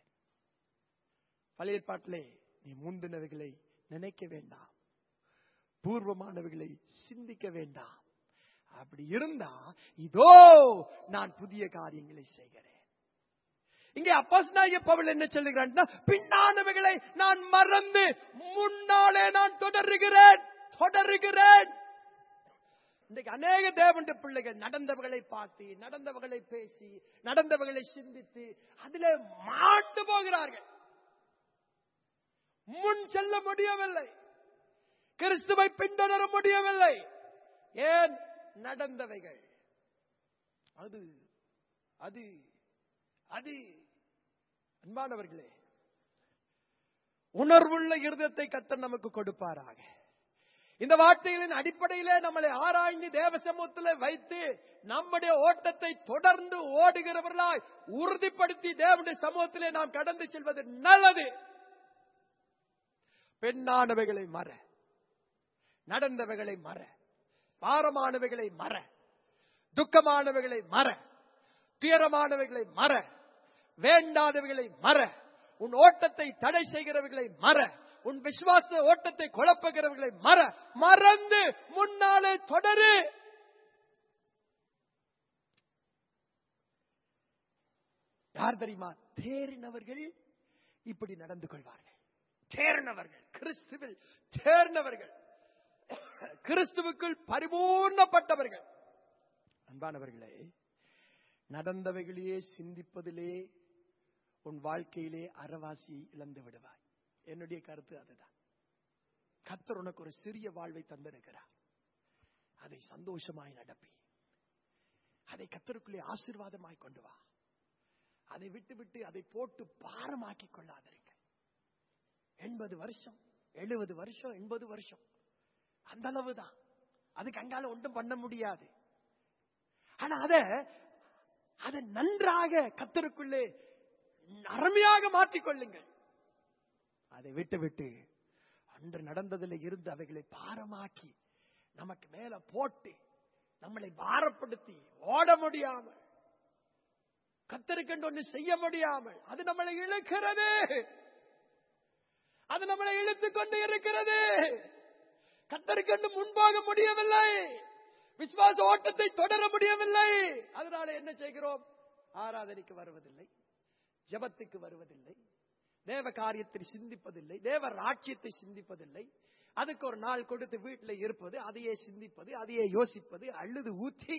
பழைய ஏற்பாட்டிலே நீ முந்தினவைகளை நினைக்க வேண்டாம் பூர்வமானவைகளை சிந்திக்க வேண்டாம் அப்படி இருந்தா இதோ நான் புதிய காரியங்களை செய்கிறேன் இங்கே அப்போஸ்தலனாகிய பவுல் என்ன சொல்லுகிறான் பின்னானவைகளை நான் மறந்து முன்னாலே நான் தொடருகிறேன் தொடருகிறேன் இன்றைக்கு அநேக தேவண்ட பிள்ளைகள் நடந்தவர்களை பார்த்து நடந்தவர்களை பேசி நடந்தவர்களை சிந்தித்து அதிலே மாண்டு போகிறார்கள் முன் செல்ல முடியவில்லை கிறிஸ்துவை பின்தொடர முடியவில்லை ஏன் நடந்தவைகள் அது அது அது அன்பானவர்களே உணர்வுள்ள இருதயத்தை கத்தர் நமக்கு கொடுப்பாராக இந்த வார்த்தைகளின் அடிப்படையிலே நம்மளை ஆராய்ந்து தேவ சமூகத்தில் வைத்து நம்முடைய ஓட்டத்தை தொடர்ந்து ஓடுகிறவர்களாய் உறுதிப்படுத்தி தேவனுடைய சமூகத்திலே நாம் கடந்து செல்வது நல்லது பெண்ணானவைகளை மற நடந்தவைகளை மற பாரமானவைகளை மற துக்கமானவைகளை மற துயரமானவைகளை மற வேண்டாதவைகளை மற உன் ஓட்டத்தை தடை செய்கிறவர்களை மற உன் விசுவாச ஓட்டத்தை குழப்புகிறவர்களை மற மறந்து முன்னாலே தொடரு யார் தெரியுமா தேறினவர்கள் இப்படி நடந்து கொள்வார்கள் தேர்ந்தவர்கள் கிறிஸ்துவில் தேர்ந்தவர்கள் கிறிஸ்துவுக்குள் பரிபூர்ணப்பட்டவர்கள் அன்பானவர்களே நடந்தவைகளையே சிந்திப்பதிலே உன் வாழ்க்கையிலே அறவாசி இழந்து விடுவாய் என்னுடைய கருத்து அதுதான் கத்தர் உனக்கு ஒரு சிறிய வாழ்வை தந்திருக்கிறார் அதை சந்தோஷமாய் நடப்பி அதை கத்தருக்குள்ளே ஆசீர்வாதமாய் கொண்டு வா அதை விட்டு விட்டு அதை போட்டு பாரமாக்கி கொள்ளாதிருங்கள் எண்பது வருஷம் எழுபது வருஷம் எண்பது வருஷம் அந்த அளவுதான் அதுக்கு அங்கால ஒன்றும் பண்ண முடியாது ஆனா அத அதை நன்றாக கத்தருக்குள்ளே அருமையாக மாற்றிக்கொள்ளுங்கள் அதை விட்டு விட்டு அன்று நடந்ததில் இருந்து அவைகளை பாரமாக்கி நமக்கு மேல போட்டு நம்மளை பாரப்படுத்தி ஓட முடியாமல் கத்தருக்கென்று ஒன்று செய்ய முடியாமல் அது நம்மளை இழுக்கிறது அது நம்மளை இழுத்துக் கொண்டு இருக்கிறது கத்தருக்கென்று முன்பாக முடியவில்லை விசுவாச ஓட்டத்தை தொடர முடியவில்லை அதனால என்ன செய்கிறோம் ஆராதனைக்கு வருவதில்லை ஜபத்துக்கு வருவதில்லை தேவ காரியத்தை சிந்திப்பதில்லை தேவ ராட்சியத்தை சிந்திப்பதில்லை அதுக்கு ஒரு நாள் கொடுத்து வீட்டில் இருப்பது அதையே சிந்திப்பது அதையே யோசிப்பது அழுது ஊத்தி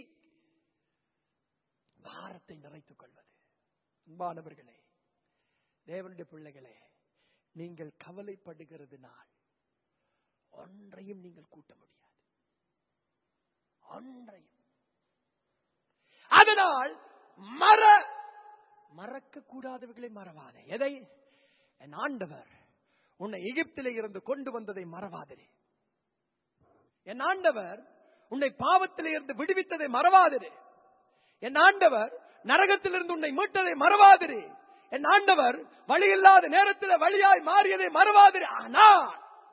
பாரத்தை நிறைத்துக் கொள்வது அன்பானவர்களே தேவனுடைய பிள்ளைகளே நீங்கள் கவலைப்படுகிறதுனால் ஒன்றையும் நீங்கள் கூட்ட முடியாது ஒன்றையும் அதனால் மற மறக்க கூடாதவர்களை மறவாதே எதை என் ஆண்டவர் உன்னை எகிப்திலே இருந்து கொண்டு வந்ததை மறவாதிரே என் ஆண்டவர் உன்னை பாவத்திலே இருந்து விடுவித்ததை மறவாதிரே என் ஆண்டவர் நரகத்திலிருந்து உன்னை மீட்டதை மறவாதிரே என் ஆண்டவர் வழி இல்லாத நேரத்தில் வழியாய் மாறியதை மறவாதிரே ஆனால்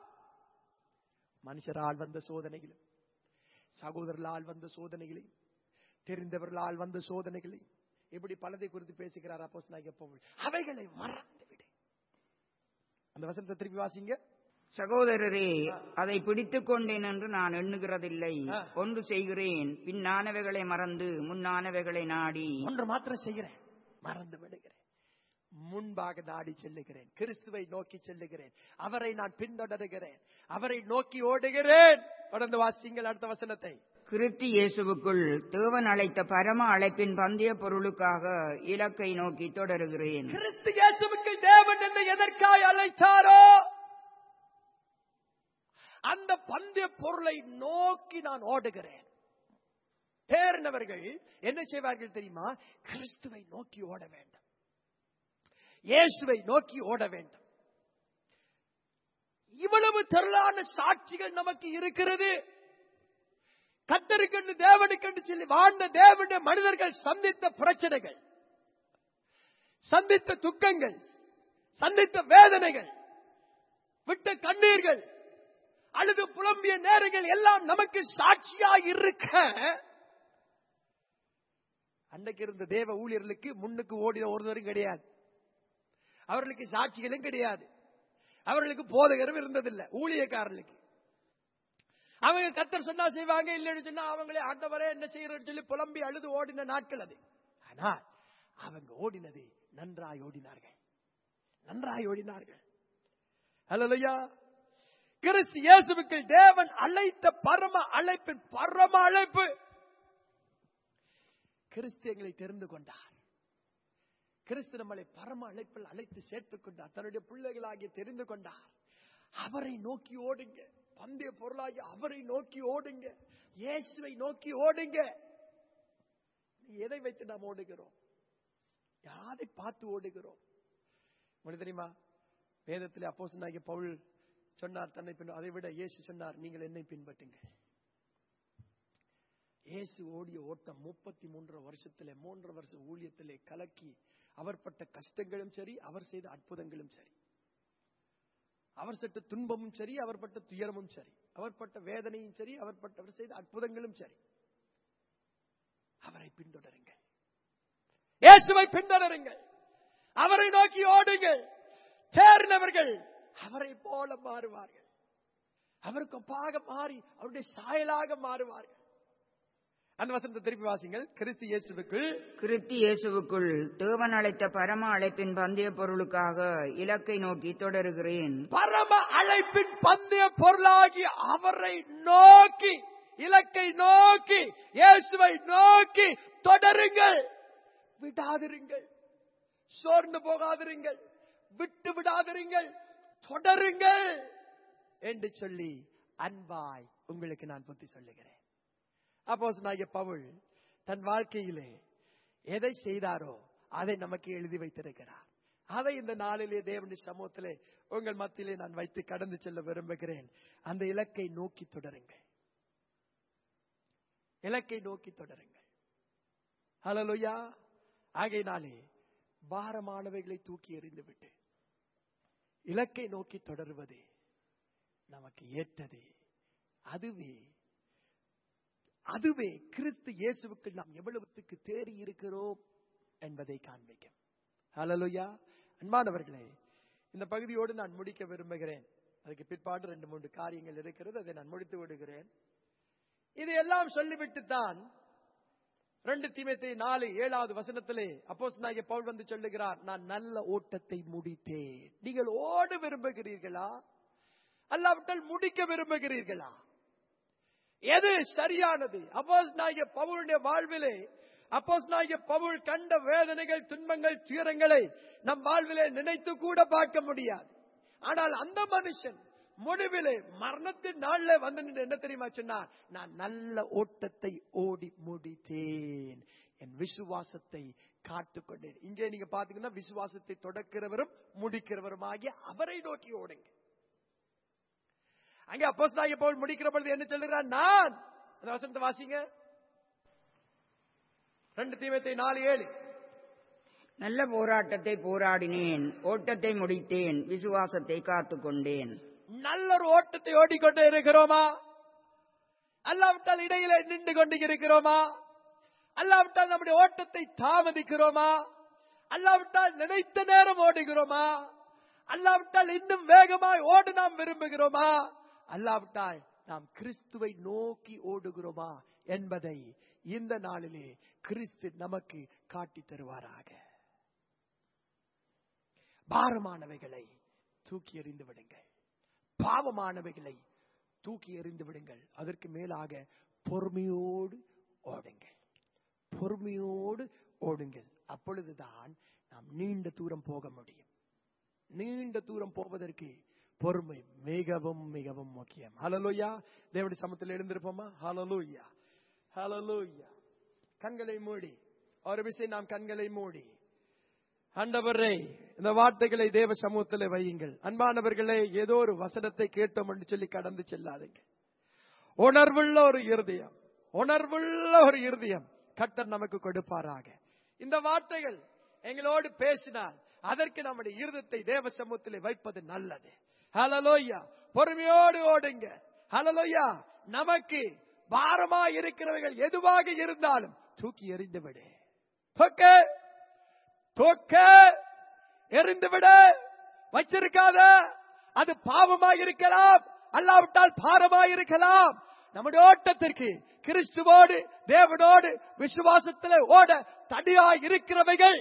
மனுஷரால் வந்த சோதனைகளும் சகோதரர்களால் வந்த சோதனைகளையும் தெரிந்தவர்களால் வந்த சோதனைகளையும் இப்படி பலதை குறித்து பேசுகிறார் அப்போஸ் பவுல் அவைகளை மறந்து விடு அந்த வசனத்தை திருப்பி வாசிங்க சகோதரரே அதை பிடித்துக் கொண்டேன் என்று நான் எண்ணுகிறதில்லை ஆ. ஒன்று செய்கிறேன் பின்னானவைகளை மறந்து முன்னானவைகளை நாடி ஒன்று மாத்திரம் செய்கிறேன் மறந்து விடுகிறேன் முன்பாக நாடி செல்லுகிறேன் கிறிஸ்துவை நோக்கி செல்லுகிறேன் அவரை நான் பின்தொடருகிறேன் அவரை நோக்கி ஓடுகிறேன் தொடர்ந்து வாசிங்கள் அடுத்த வசனத்தை கிறிஸ்து இயேசுவுக்குள் தேவன் அழைத்த பரம அழைப்பின் பந்தய பொருளுக்காக இலக்கை நோக்கி தொடருகிறேன் கிறிஸ்து இயேசுவுக்கு தேவன் என்னை எதற்காய் அழைத்தாரோ அந்த பந்தய பொருளை நோக்கி நான் ஓடுகிறேன் தேர்ந்தவர்கள் என்ன செய்வார்கள் தெரியுமா கிறிஸ்துவை நோக்கி ஓட வேண்டும் இயேசுவை நோக்கி ஓட வேண்டும் இவ்வளவு திரளான சாட்சிகள் நமக்கு இருக்கிறது கத்தருக்கென்று தேவனுக்கென்று சொல்லி வாழ்ந்த தேவனுடைய மனிதர்கள் சந்தித்த பிரச்சனைகள் சந்தித்த துக்கங்கள் சந்தித்த வேதனைகள் விட்ட கண்ணீர்கள் அழுது புலம்பிய நேரங்கள் எல்லாம் நமக்கு சாட்சியாக இருக்க அன்னைக்கு இருந்த தேவ ஊழியர்களுக்கு முன்னுக்கு ஓடின ஒருவரும் கிடையாது அவர்களுக்கு சாட்சிகளும் கிடையாது அவர்களுக்கு போதகரும் இருந்ததில்லை ஊழியக்காரர்களுக்கு அவங்க கத்தர் சொன்னா செய்வாங்க இல்லைன்னு சொன்னா அவங்களே ஆண்டவரே என்ன செய்யறன்னு சொல்லி புலம்பி அழுது ஓடின நாட்கள் அது ஆனால் அவங்க ஓடினது நன்றாய் ஓடினார்கள் நன்றாய் ஓடினார்கள் அல்லையா கிறிஸ்து இயேசுவுக்கு தேவன் அழைத்த பரம அழைப்பின் பரம அழைப்பு கிறிஸ்து எங்களை தெரிந்து கொண்டார் கிறிஸ்து நம்மளை பரம அழைப்பில் அழைத்து சேர்த்துக் கொண்டார் தன்னுடைய பிள்ளைகளாகிய தெரிந்து கொண்டார் அவரை நோக்கி ஓடுங்க பந்தய பொருளாகி அவரை நோக்கி ஓடுங்க இயேசுவை நோக்கி ஓடுங்க எதை வைத்து நாம் ஓடுகிறோம் யாரை பார்த்து ஓடுகிறோம் உங்களுக்கு தெரியுமா வேதத்திலே அப்போஸ்தலனாகிய பவுல் சொன்னார் தன்னை பின் அதை விட இயேசு சொன்னார் நீங்கள் என்னை பின்பற்றுங்க இயேசு ஓடிய ஓட்டம் முப்பத்தி மூன்று வருஷத்திலே மூன்று வருஷம் ஊழியத்திலே கலக்கி அவர் பட்ட கஷ்டங்களும் சரி அவர் செய்த அற்புதங்களும் சரி அவர் சட்ட துன்பமும் சரி அவர் பட்ட துயரமும் சரி அவர் பட்ட வேதனையும் சரி அவர் பட்ட அவர் செய்த அற்புதங்களும் சரி அவரை பின்தொடருங்கள் இயேசுவை பின்தொடருங்கள் அவரை நோக்கி ஓடுங்கள் சேர்ந்தவர்கள் அவரை போல மாறுவார்கள் அவருக்கு ஒப்பாக மாறி அவருடைய சாயலாக மாறுவார்கள் அந்த வசனத்தை திருப்பி வாசிங்கள் கிறிஸ்து இயேசுவுக்குள் கிறிஸ்து இயேசுவுக்குள் தேவன் அழைத்த பரம அழைப்பின் பந்தய பொருளுக்காக இலக்கை நோக்கி தொடருகிறேன் பரம அழைப்பின் பந்தய பொருளாகி அவரை நோக்கி இலக்கை நோக்கி இயேசுவை நோக்கி தொடருங்கள் விடாதிருங்கள் சோர்ந்து போகாதிருங்கள் விட்டு விடாதிருங்கள் தொடருங்கள் என்று சொல்லி அன்பாய் உங்களுக்கு நான் புத்தி சொல்லுகிறேன் அப்போஸ் பவுல் தன் வாழ்க்கையிலே எதை செய்தாரோ அதை நமக்கு எழுதி வைத்திருக்கிறார் அதை இந்த நாளிலே தேவனுடைய சமூகத்திலே உங்கள் மத்தியிலே நான் வைத்து கடந்து செல்ல விரும்புகிறேன் அந்த இலக்கை நோக்கி தொடருங்கள் இலக்கை நோக்கி தொடருங்கள் ஹலலுயா ஆகையினாலே பாரமானவைகளை தூக்கி எறிந்துவிட்டு இலக்கை நோக்கி தொடருவது நமக்கு ஏற்றது அதுவே அதுவே கிறிஸ்து இயேசுவுக்கு நாம் எவ்வளவுத்துக்கு தேறி இருக்கிறோம் என்பதை காண்பிக்கும் ஹalleluya அன்பானவர்களே இந்த பகுதியோடு நான் முடிக்க விரும்புகிறேன் அதுக்கு பிற்பாடு ரெண்டு மூன்று காரியங்கள் இருக்கிறது அதை நான் முடித்து விடுகிறேன் இதையெல்லாம் சொல்லிவிட்டு தான் ரெண்டு தீமத்தை நாலு ஏழாவது வசனத்திலே அப்போஸ் நாயக பவுல் வந்து சொல்லுகிறார் நான் நல்ல ஓட்டத்தை முடித்தேன் நீங்கள் ஓட விரும்புகிறீர்களா அல்லாவிட்டால் முடிக்க விரும்புகிறீர்களா எது சரியானது அப்போஸ் நாயக பவுலுடைய வாழ்விலே அப்போஸ் நாயக பவுல் கண்ட வேதனைகள் துன்பங்கள் துயரங்களை நம் வாழ்விலே நினைத்து கூட பார்க்க முடியாது ஆனால் அந்த மனுஷன் முடிவிலே மரணத்தின் நாள்ல வந்து நின்று என்ன தெரியுமா சொன்னார் நான் நல்ல ஓட்டத்தை ஓடி முடித்தேன் என் விசுவாசத்தை காத்துக்கொண்டேன் இங்கே நீங்க பாத்தீங்கன்னா விசுவாசத்தை தொடக்கிறவரும் முடிக்கிறவரும் ஆகிய அவரை நோக்கி ஓடுங்க அங்கே அப்போஸ் போல் முடிக்கிற பொழுது என்ன சொல்லுகிறார் நான் அந்த வசனத்தை வாசிங்க ரெண்டு தீமத்தை நாலு ஏழு நல்ல போராட்டத்தை போராடினேன் ஓட்டத்தை முடித்தேன் விசுவாசத்தை காத்துக்கொண்டேன் நல்ல ஒரு ஓட்டத்தை ஓடிக்கொண்டே இருக்கிறோமா அல்லாவிட்டால் இடையில நின்று கொண்டு இருக்கிறோமா அல்லாவிட்டால் நம்முடைய ஓட்டத்தை தாமதிக்கிறோமா அல்லாவிட்டால் நினைத்த நேரம் ஓடுகிறோமா அல்லாவிட்டால் இன்னும் வேகமாய் ஓட நாம் விரும்புகிறோமா அல்லாவிட்டால் நாம் கிறிஸ்துவை நோக்கி ஓடுகிறோமா என்பதை இந்த நாளிலே கிறிஸ்து நமக்கு காட்டி தருவாராக பாரமானவைகளை தூக்கி எறிந்து விடுங்கள் பாவமானவைகளை தூக்கி எறிந்து விடுங்கள் அதற்கு மேலாக பொறுமையோடு ஓடுங்கள் பொறுமையோடு ஓடுங்கள் அப்பொழுதுதான் நாம் நீண்ட தூரம் போக முடியும் நீண்ட தூரம் போவதற்கு பொறுமை மிகவும் மிகவும் முக்கியம் ஹலலோயா தேவடி சமத்தில் எழுந்திருப்போமா ஹலலோயா ஹலலோயா கண்களை மூடி ஒரு விஷயம் நாம் கண்களை மூடி ஆண்டவரே இந்த வார்த்தைகளை தேவ சமூகத்தில் வையுங்கள் அன்பானவர்களே ஏதோ ஒரு வசனத்தை கேட்டோம் என்று சொல்லி கடந்து செல்லாதுங்க உணர்வுள்ள ஒரு இருதயம் உணர்வுள்ள ஒரு இருதயம் கட்டர் நமக்கு கொடுப்பாராக இந்த வார்த்தைகள் எங்களோடு பேசினால் அதற்கு நம்முடைய இருதத்தை தேவ சமூகத்தில் வைப்பது நல்லது ஹலலோய்யா பொறுமையோடு ஓடுங்க ஹலலோய்யா நமக்கு பாரமா இருக்கிறவர்கள் எதுவாக இருந்தாலும் தூக்கி எறிந்து விடு ஓகே தூக்க எறிந்து விட வச்சிருக்காத அது பாவமாக இருக்கலாம் அல்லாவிட்டால் பாரமாக இருக்கலாம் நம்முடைய ஓட்டத்திற்கு கிறிஸ்துவோடு தேவனோடு விசுவாசத்தில் ஓட தடியா இருக்கிறவைகள்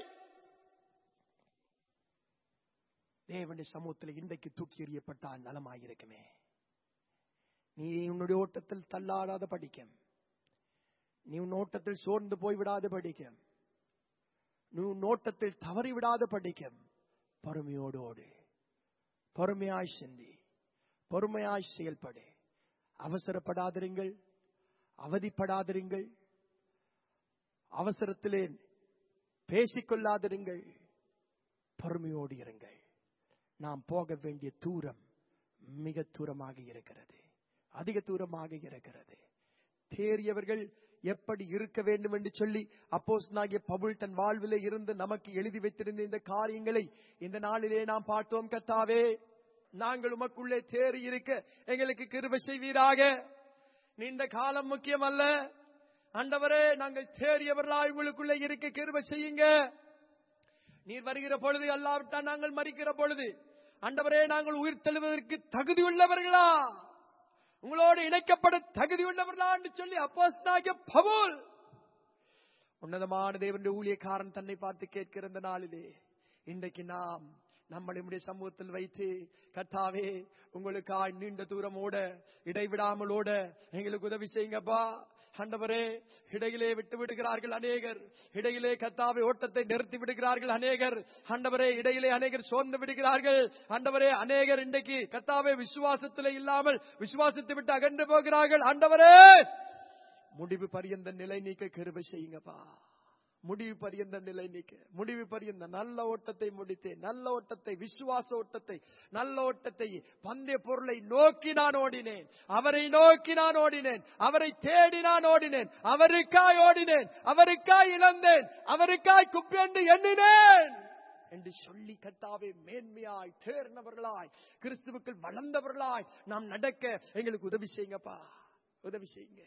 தேவனுடைய சமூகத்தில் இன்றைக்கு தூக்கி எறியப்பட்டால் நலமாயிருக்குமே நீ உன்னுடைய ஓட்டத்தில் தள்ளாடாத படிக்கும் நீ உன் ஓட்டத்தில் சோர்ந்து போய்விடாத படிக்கும் நீ உன் ஓட்டத்தில் தவறி விடாத படிக்கும் பொறுமையோடு ஓடு பொறுமையாய் சிந்தி பொறுமையாய் செயல்படு அவசரப்படாதிருங்கள் அவதிப்படாதிருங்கள் அவசரத்திலே பேசிக்கொள்ளாதிருங்கள் பொறுமையோடு இருங்கள் நாம் போக வேண்டிய தூரம் மிக தூரமாக இருக்கிறது அதிக தூரமாக இருக்கிறது தேறியவர்கள் எப்படி இருக்க வேண்டும் என்று சொல்லி அப்போஸ் நாகிய பவுல் தன் வாழ்விலே இருந்து நமக்கு எழுதி வைத்திருந்த இந்த காரியங்களை இந்த நாளிலே நாம் பார்த்தோம் கத்தாவே நாங்கள் உமக்குள்ளே தேறி இருக்க எங்களுக்கு கிருபை செய்வீராக நீண்ட காலம் முக்கியம் அல்ல ஆண்டவரே நாங்கள் தேறியவர்களாய் உங்களுக்குள்ளே இருக்க கிருபை செய்யுங்க நீர் வருகிற பொழுது அல்லாவிட்டால் நாங்கள் மறிக்கிற பொழுது ஆண்டவரே நாங்கள் உயிர் தெழுவதற்கு தகுதி உள்ளவர்களா உங்களோடு இணைக்கப்பட தகுதி உள்ளவர்களான்னு சொல்லி அப்போஸ்தலனாகிய பவுல் உன்னதமான தேவனுடைய ஊழியக்காரன் தன்னை பார்த்து கேட்கிற இந்த நாளிலே இன்றைக்கு நாம் நம்மை நம்முடைய சமூகத்தில் வைத்து கர்த்தாவே உங்களுக்காய் நீண்ட தூரம் ஓட இடைவிடாமல் ஓட எங்களுக்கு உதவி செய்யுங்கப்பா ஆண்டவரே இடையிலே விட்டு விடுகிறார்கள் அநேகர் இடையிலே கத்தாவை ஓட்டத்தை நிறுத்தி விடுகிறார்கள் அநேகர் ஆண்டவரே இடையிலே அநேகர் சோர்ந்து விடுகிறார்கள் ஆண்டவரே அநேகர் இன்றைக்கு கத்தாவை விசுவாசத்திலே இல்லாமல் விசுவாசத்தை விட்டு அகன்று போகிறார்கள் ஆண்டவரே முடிவு பரியந்த நிலை நீக்க கிருபை செய்யுங்கப்பா முடிவு பரியந்த நிலை நீக்க முடிவு பரியந்த நல்ல ஓட்டத்தை முடித்தேன் நல்ல ஓட்டத்தை விசுவாச ஓட்டத்தை நல்ல ஓட்டத்தை பந்தய பொருளை நோக்கி நான் ஓடினேன் அவரை நோக்கி நான் ஓடினேன் அவரை தேடி நான் ஓடினேன் அவருக்காய் ஓடினேன் அவருக்காய் இழந்தேன் அவருக்காய் குப்பென்று எண்ணினேன் என்று சொல்லி கத்தாவே மேன்மையாய் தேர்ந்தவர்களாய் கிறிஸ்துவுக்குள் வளர்ந்தவர்களாய் நாம் நடக்க எங்களுக்கு உதவி செய்யுங்கப்பா உதவி செய்யுங்க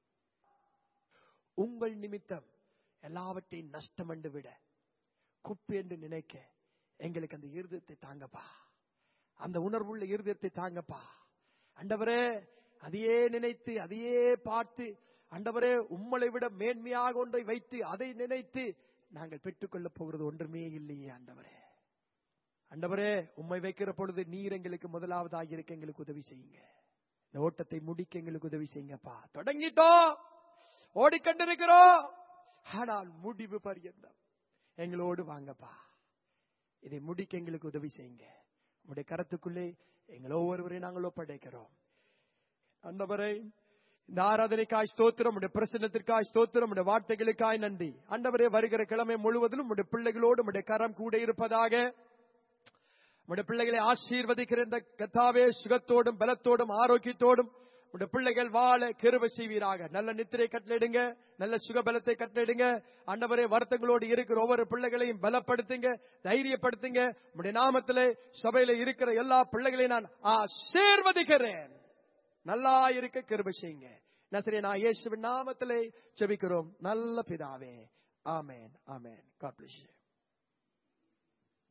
உங்கள் நிமித்தம் எல்லாவற்றையும் நஷ்டம் என்று விட குப்பை என்று நினைக்க எங்களுக்கு அந்த இருதயத்தை தாங்கப்பா அந்த உணர்வுள்ள இருதயத்தை தாங்கப்பா அண்டவரே அதையே நினைத்து அதையே பார்த்து அண்டவரே உம்மளை விட மேன்மையாக ஒன்றை வைத்து அதை நினைத்து நாங்கள் பெற்றுக்கொள்ளப் போகிறது ஒன்றுமே இல்லையே ஆண்டவரே அண்டவரே உம்மை வைக்கிற பொழுது நீர் எங்களுக்கு முதலாவதாக இருக்க எங்களுக்கு உதவி செய்யுங்க இந்த ஓட்டத்தை முடிக்க எங்களுக்கு உதவி செய்யுங்கப்பா தொடங்கிட்டோம் ஓடிக்கொண்டிருக்கிறோம் ஆனால் முடிவு பரியந்தம் எங்களோடு வாங்கப்பா இதை முடிக்க எங்களுக்கு உதவி செய்யுங்க உங்களுடைய கரத்துக்குள்ளே எங்கள் ஒவ்வொருவரையும் நாங்கள் ஒப்படைக்கிறோம் அண்டவரை இந்த ஆராதனைக்காய் ஸ்தோத்திரம் உடைய பிரசன்னத்திற்காய் ஸ்தோத்திரம் உடைய வார்த்தைகளுக்காய் நன்றி அண்டவரே வருகிற கிழமை முழுவதிலும் உடைய பிள்ளைகளோடு உடைய கரம் கூட இருப்பதாக உடைய பிள்ளைகளை ஆசீர்வதிக்கிற இந்த கத்தாவே சுகத்தோடும் பலத்தோடும் ஆரோக்கியத்தோடும் உடைய பிள்ளைகள் வாழ கிருப செய்வீராக நல்ல நித்திரை கட்டளிடுங்க நல்ல சுகபலத்தை கட்டளிடுங்க அண்டவரே வருத்தங்களோடு இருக்கிற ஒவ்வொரு பிள்ளைகளையும் பலப்படுத்துங்க தைரியப்படுத்துங்க உடைய நாமத்திலே சபையில இருக்கிற எல்லா பிள்ளைகளையும் நான் ஆசீர்வதிக்கிறேன் நல்லா இருக்க கிருப செய்யுங்க நசரே நான் இயேசுவின் நாமத்திலே செபிக்கிறோம் நல்ல பிதாவே ஆமேன் ஆமேன் காட் பிளஸ்